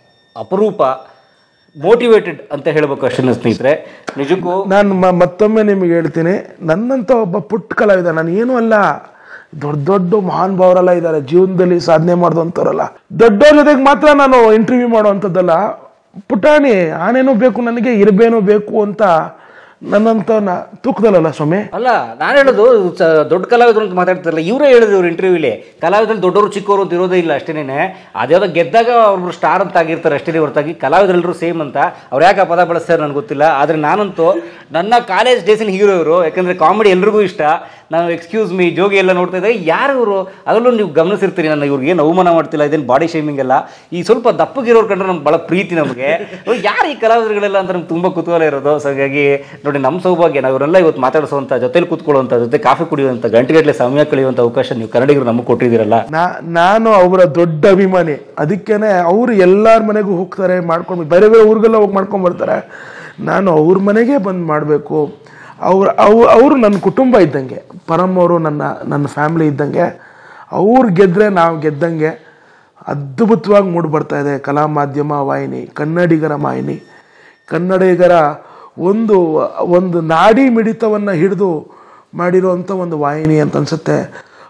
ಅಪರೂಪ ಮೋಟಿವೇಟೆಡ್ ಅಂತ ಹೇಳ್ಬೇಕು ಅಷ್ಟೇ ಸ್ನೇಹಿತರೆ ನಿಜಕ್ಕೂ ನಾನು ಮ- ಮತ್ತೊಮ್ಮೆ ನಿಮಗೆ ಹೇಳ್ತೀನಿ ನನ್ನಂತ ಒಬ್ಬ ಪುಟ್ಟ ಕಲಾವಿದ ನಾನು ಏನೂ ಅಲ್ಲ ದೊಡ್ಡ ದೊಡ್ಡ ಮಹಾನ್ ಭಾವರೆಲ್ಲ ಇದ್ದಾರೆ ಜೀವನದಲ್ಲಿ ಸಾಧನೆ ಮಾಡಿದಂಥವ್ರಲ್ಲ ದೊಡ್ಡವ್ರ ಜೊತೆಗೆ ಮಾತ್ರ ನಾನು ಇಂಟರ್ವ್ಯೂ ಮಾಡುವಂಥದ್ದಲ್ಲ ಪುಟಾಣಿ ಆನೇನೂ ಬೇಕು ನನಗೆ ಇರಬೇನೂ ಬೇಕು ಅಂತ ನನ್ನಂತವನ್ನ ತೂಕದಲ್ಲಲ್ಲ ಸ್ವಾಮಿ ಅಲ್ಲ ನಾನು ಹೇಳೋದು ಸ- ದೊಡ್ಡ ಕಲಾವಿದರು ಅಂತ ಮಾತಾಡ್ತಾರಲ್ಲ ಇವರೇ ಹೇಳಿದ್ರು ಇವ್ರು ಇಂಟರ್ವ್ಯೂಲಿ ಕಲಾವಿದಲ್ಲಿ ದೊಡ್ಡವರು ಚಿಕ್ಕವರು ಅಂತ ಇರೋದೇ ಇಲ್ಲ ಅಷ್ಟೇನೆ ಅದ್ಯಾವುದೋ ಗೆದ್ದಾಗ ಅವ್ರು ಸ್ಟಾರ್ ಅಂತ ಆಗಿರ್ತಾರೆ ಅಷ್ಟೇ ಹೊರತಾಗಿ ಕಲಾವಿದರೆಲ್ಲರೂ ಸೇಮ್ ಅಂತ ಅವ್ರು ಯಾಕೆ ಆ ಪದ ಬಳಸ್ತಾರೆ ನನಗೆ ಗೊತ್ತಿಲ್ಲ ಆದರೆ ನಾನಂತೂ ನನ್ನ ಕಾಲೇಜ್ ಡೇಸಿನ ಹೀರೋ ಇವರು ಯಾಕಂದ್ರೆ ಕಾಮಿಡಿ ಎಲ್ರಿಗೂ ಇಷ್ಟ ನಾನು ಎಕ್ಸ್ಕ್ಯೂಸ್ ಮೀ ಜೋಗಿ ಎಲ್ಲ ನೋಡ್ತಾ ಇದ್ದೆ ಯಾರು ಇವರು ಅದರಲ್ಲೂ ನೀವು ಗಮನಿಸಿರ್ತೀರಿ ನನ್ನ ಇವ್ರಿಗೆ ಏನು ಅವಮಾನ ಮಾಡ್ತಿಲ್ಲ ಇದೇನು ಬಾಡಿ ಶೇಮಿಂಗ್ ಎಲ್ಲ ಈ ಸ್ವಲ್ಪ ದಪ್ಪಗಿರೋರು ಕಂಡ್ರೆ ನಮ್ಗೆ ಭಾಳ ಪ್ರೀತಿ ನಮಗೆ ಯಾರು ಈ ಕಲಾವಿದರುಗಳೆಲ್ಲ ಅಂತ ನಮ್ಗೆ ತುಂಬ ಕುತೂಹಲ ಇರೋದು ಸೊ ಹಾಗಾಗಿ ನೋಡಿ ನಮ್ಮ ಸೌಭಾಗ್ಯ ನಾವು ಇವರೆಲ್ಲ ಇವತ್ತು ಮಾತಾಡಿಸುವಂಥ ಜೊತೆಲಿ ಕೂತ್ಕೊಳ್ಳುವಂಥ ಜೊತೆ ಕಾಫಿ ಕುಡಿಯುವಂಥ ಗಂಟೆಗಟ್ಟಲೆ ಸಮಯ ಕಳೆಯುವಂಥ ಅವಕಾಶ ನೀವು ಕನ್ನಡಿಗರು ನಮಗೆ ಕೊಟ್ಟಿದ್ದೀರಲ್ಲ ನಾ ನಾನು ಅವರ ದೊಡ್ಡ ಅಭಿಮಾನಿ ಅದಕ್ಕೇನೆ ಅವರು ಎಲ್ಲರ ಮನೆಗೂ ಹೋಗ್ತಾರೆ ಮಾಡ್ಕೊಂಡು ಬೇರೆ ಬೇರೆ ಊರಿಗೆಲ್ಲ ಹೋಗಿ ಮಾಡ್ಕೊಂಡು ಬರ್ತಾರೆ ನಾನು ಅವ್ರ ಮನೆಗೆ ಬಂದು ಮಾಡಬೇಕು ಅವ್ರ ಅವ್ ಅವರು ನನ್ನ ಕುಟುಂಬ ಇದ್ದಂಗೆ ಪರಮ್ ಅವರು ನನ್ನ ನನ್ನ ಫ್ಯಾಮ್ಲಿ ಇದ್ದಂಗೆ ಅವ್ರು ಗೆದ್ದರೆ ನಾವು ಗೆದ್ದಂಗೆ ಅದ್ಭುತವಾಗಿ ಮೂಡಿ ಬರ್ತಾ ಇದೆ ಕಲಾ ಮಾಧ್ಯಮ ವಾಹಿನಿ ಕನ್ನಡಿಗರ ವಾಹಿನಿ ಕನ್ನಡಿಗರ ಒಂದು ಒಂದು ನಾಡಿ ಮಿಡಿತವನ್ನು ಹಿಡಿದು ಮಾಡಿರುವಂಥ ಒಂದು ವಾಹಿನಿ ಅಂತ ಅನ್ಸುತ್ತೆ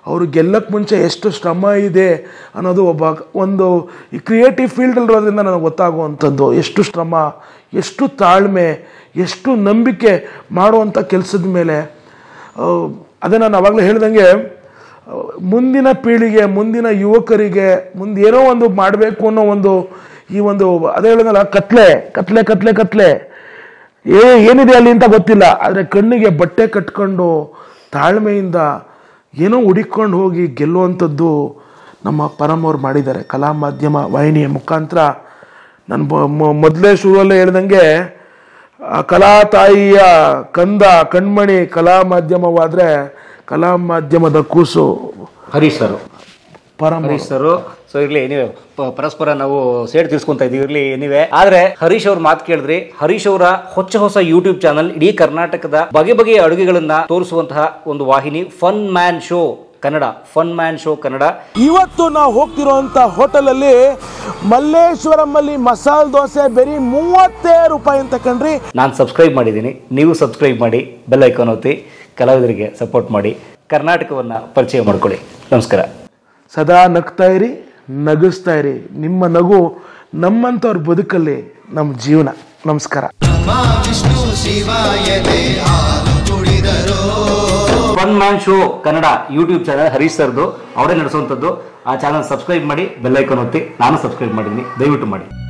ಅವರು ಗೆಲ್ಲಕ್ಕೆ ಮುಂಚೆ ಎಷ್ಟು ಶ್ರಮ ಇದೆ ಅನ್ನೋದು ಒಬ್ಬ ಒಂದು ಈ ಕ್ರಿಯೇಟಿವ್ ಫೀಲ್ಡಲ್ಲಿರೋದ್ರಿಂದ ನನಗೆ ಗೊತ್ತಾಗುವಂಥದ್ದು ಎಷ್ಟು ಶ್ರಮ ಎಷ್ಟು ತಾಳ್ಮೆ ಎಷ್ಟು ನಂಬಿಕೆ ಮಾಡುವಂಥ ಕೆಲಸದ ಮೇಲೆ ಆ, ಅದೇ ನಾನು ಅವಾಗಲೇ ಹೇಳ್ದಂಗೆ ಆ, ಮುಂದಿನ ಪೀಳಿಗೆ ಮುಂದಿನ ಯುವಕರಿಗೆ ಮುಂದೆ ಏನೋ ಒಂದು ಮಾಡಬೇಕು ಅನ್ನೋ ಒಂದು ಈ ಒಂದು ಅದೇ ಹೇಳಿದ್ನಲ್ಲ ಕತ್ಲೆ ಕತ್ಲೆ ಕತ್ಲೆ ಕತ್ಲೆ ಏ ಏನಿದೆ ಅಲ್ಲಿ ಅಂತ ಗೊತ್ತಿಲ್ಲ ಆದರೆ ಕಣ್ಣಿಗೆ ಬಟ್ಟೆ ಕಟ್ಕೊಂಡು ತಾಳ್ಮೆಯಿಂದ ಏನೋ ಹುಡಿಕೊಂಡು ಹೋಗಿ ಗೆಲ್ಲುವಂಥದ್ದು ನಮ್ಮ ಪರಮವ್ರು ಮಾಡಿದ್ದಾರೆ ಕಲಾ ಮಾಧ್ಯಮ ವಾಹಿನಿಯ ಮುಖಾಂತರ ನಾನು ಮೊದಲೇ ಶುರುವಲ್ಲೇ ಹೇಳ್ದಂಗೆ ಆ ಕಲಾ ತಾಯಿಯ ಕಂದ ಕಣ್ಮಣಿ ಕಲಾ ಮಾಧ್ಯಮವಾದರೆ ಕಲಾ ಮಾಧ್ಯಮದ ಕೂಸು ಹರೀಶ್ ಸರ್ ಪರಮ ಹರೀಶ್ ಸರ್ ಸೊ ಇರ್ಲಿ ನೀವೇ ಪರಸ್ಪರ ನಾವು ಸೇಡ್ ತೀರ್ಸ್ಕೊಂತ ಇದೀವಿ ಇರ್ಲಿ ನೀವೇ ಆದ್ರೆ ಹರೀಶ್ ಅವ್ರ ಮಾತು ಕೇಳಿದ್ರಿ ಹರೀಶ್ ಅವರ ಹೊಚ್ಚ ಹೊಸ ಯೂಟ್ಯೂಬ್ ಚಾನಲ್ ಇಡೀ ಕರ್ನಾಟಕದ ಬಗೆ ಬಗೆಯ ಅಡುಗೆಗಳನ್ನ ತೋರಿಸುವಂತಹ ಒಂದು ವಾಹಿನಿ fun man show Kannada fun man show Kannada ಇವತ್ತು ನಾವು ಹೋಗ್ತಿರೋಂಥ ಹೋಟೆಲಲ್ಲಿ ಮಲ್ಲೇಶ್ವರಮಲ್ಲಿ ಮಸಾಲೆ ದೋಸೆ ಬರೀ ಮೂವತ್ತೇ ರೂಪಾಯಿ ಅಂತ ಕಣ್ರಿ ನಾನು ಸಬ್ಸ್ಕ್ರೈಬ್ ಮಾಡಿದ್ದೀನಿ ನೀವು ಸಬ್ಸ್ಕ್ರೈಬ್ ಮಾಡಿ ಬೆಲ್ ಐಕಾನ್ ಒತ್ತಿ ಕಲಾವಿದರಿಗೆ ಸಪೋರ್ಟ್ ಮಾಡಿ ಕರ್ನಾಟಕವನ್ನ ಪರಿಚಯ ಮಾಡ್ಕೊಳ್ಳಿ ನಮಸ್ಕಾರ ಸದಾ ನಗ್ತಾ ಇರಿ ನಗಿಸ್ತಾ ಇರಿ ನಿಮ್ಮ ನಗು ನಮ್ಮಂಥವ್ರ ಬದುಕಲ್ಲಿ ನಮ್ಮ ಜೀವನ ನಮಸ್ಕಾರ fun man show Kannada YouTube channel Harish Sardu ಅವರೇ ನಡೆಸುವಂಥದ್ದು ಆ ಚಾನಲ್ ಸಬ್ಸ್ಕ್ರೈಬ್ ಮಾಡಿ ಬೆಲ್ ಐಕಾನ್ ಒತ್ತಿ ನಾನು ಸಬ್ಸ್ಕ್ರೈಬ್ ಮಾಡಿದ್ದೀನಿ ದಯವಿಟ್ಟು ಮಾಡಿ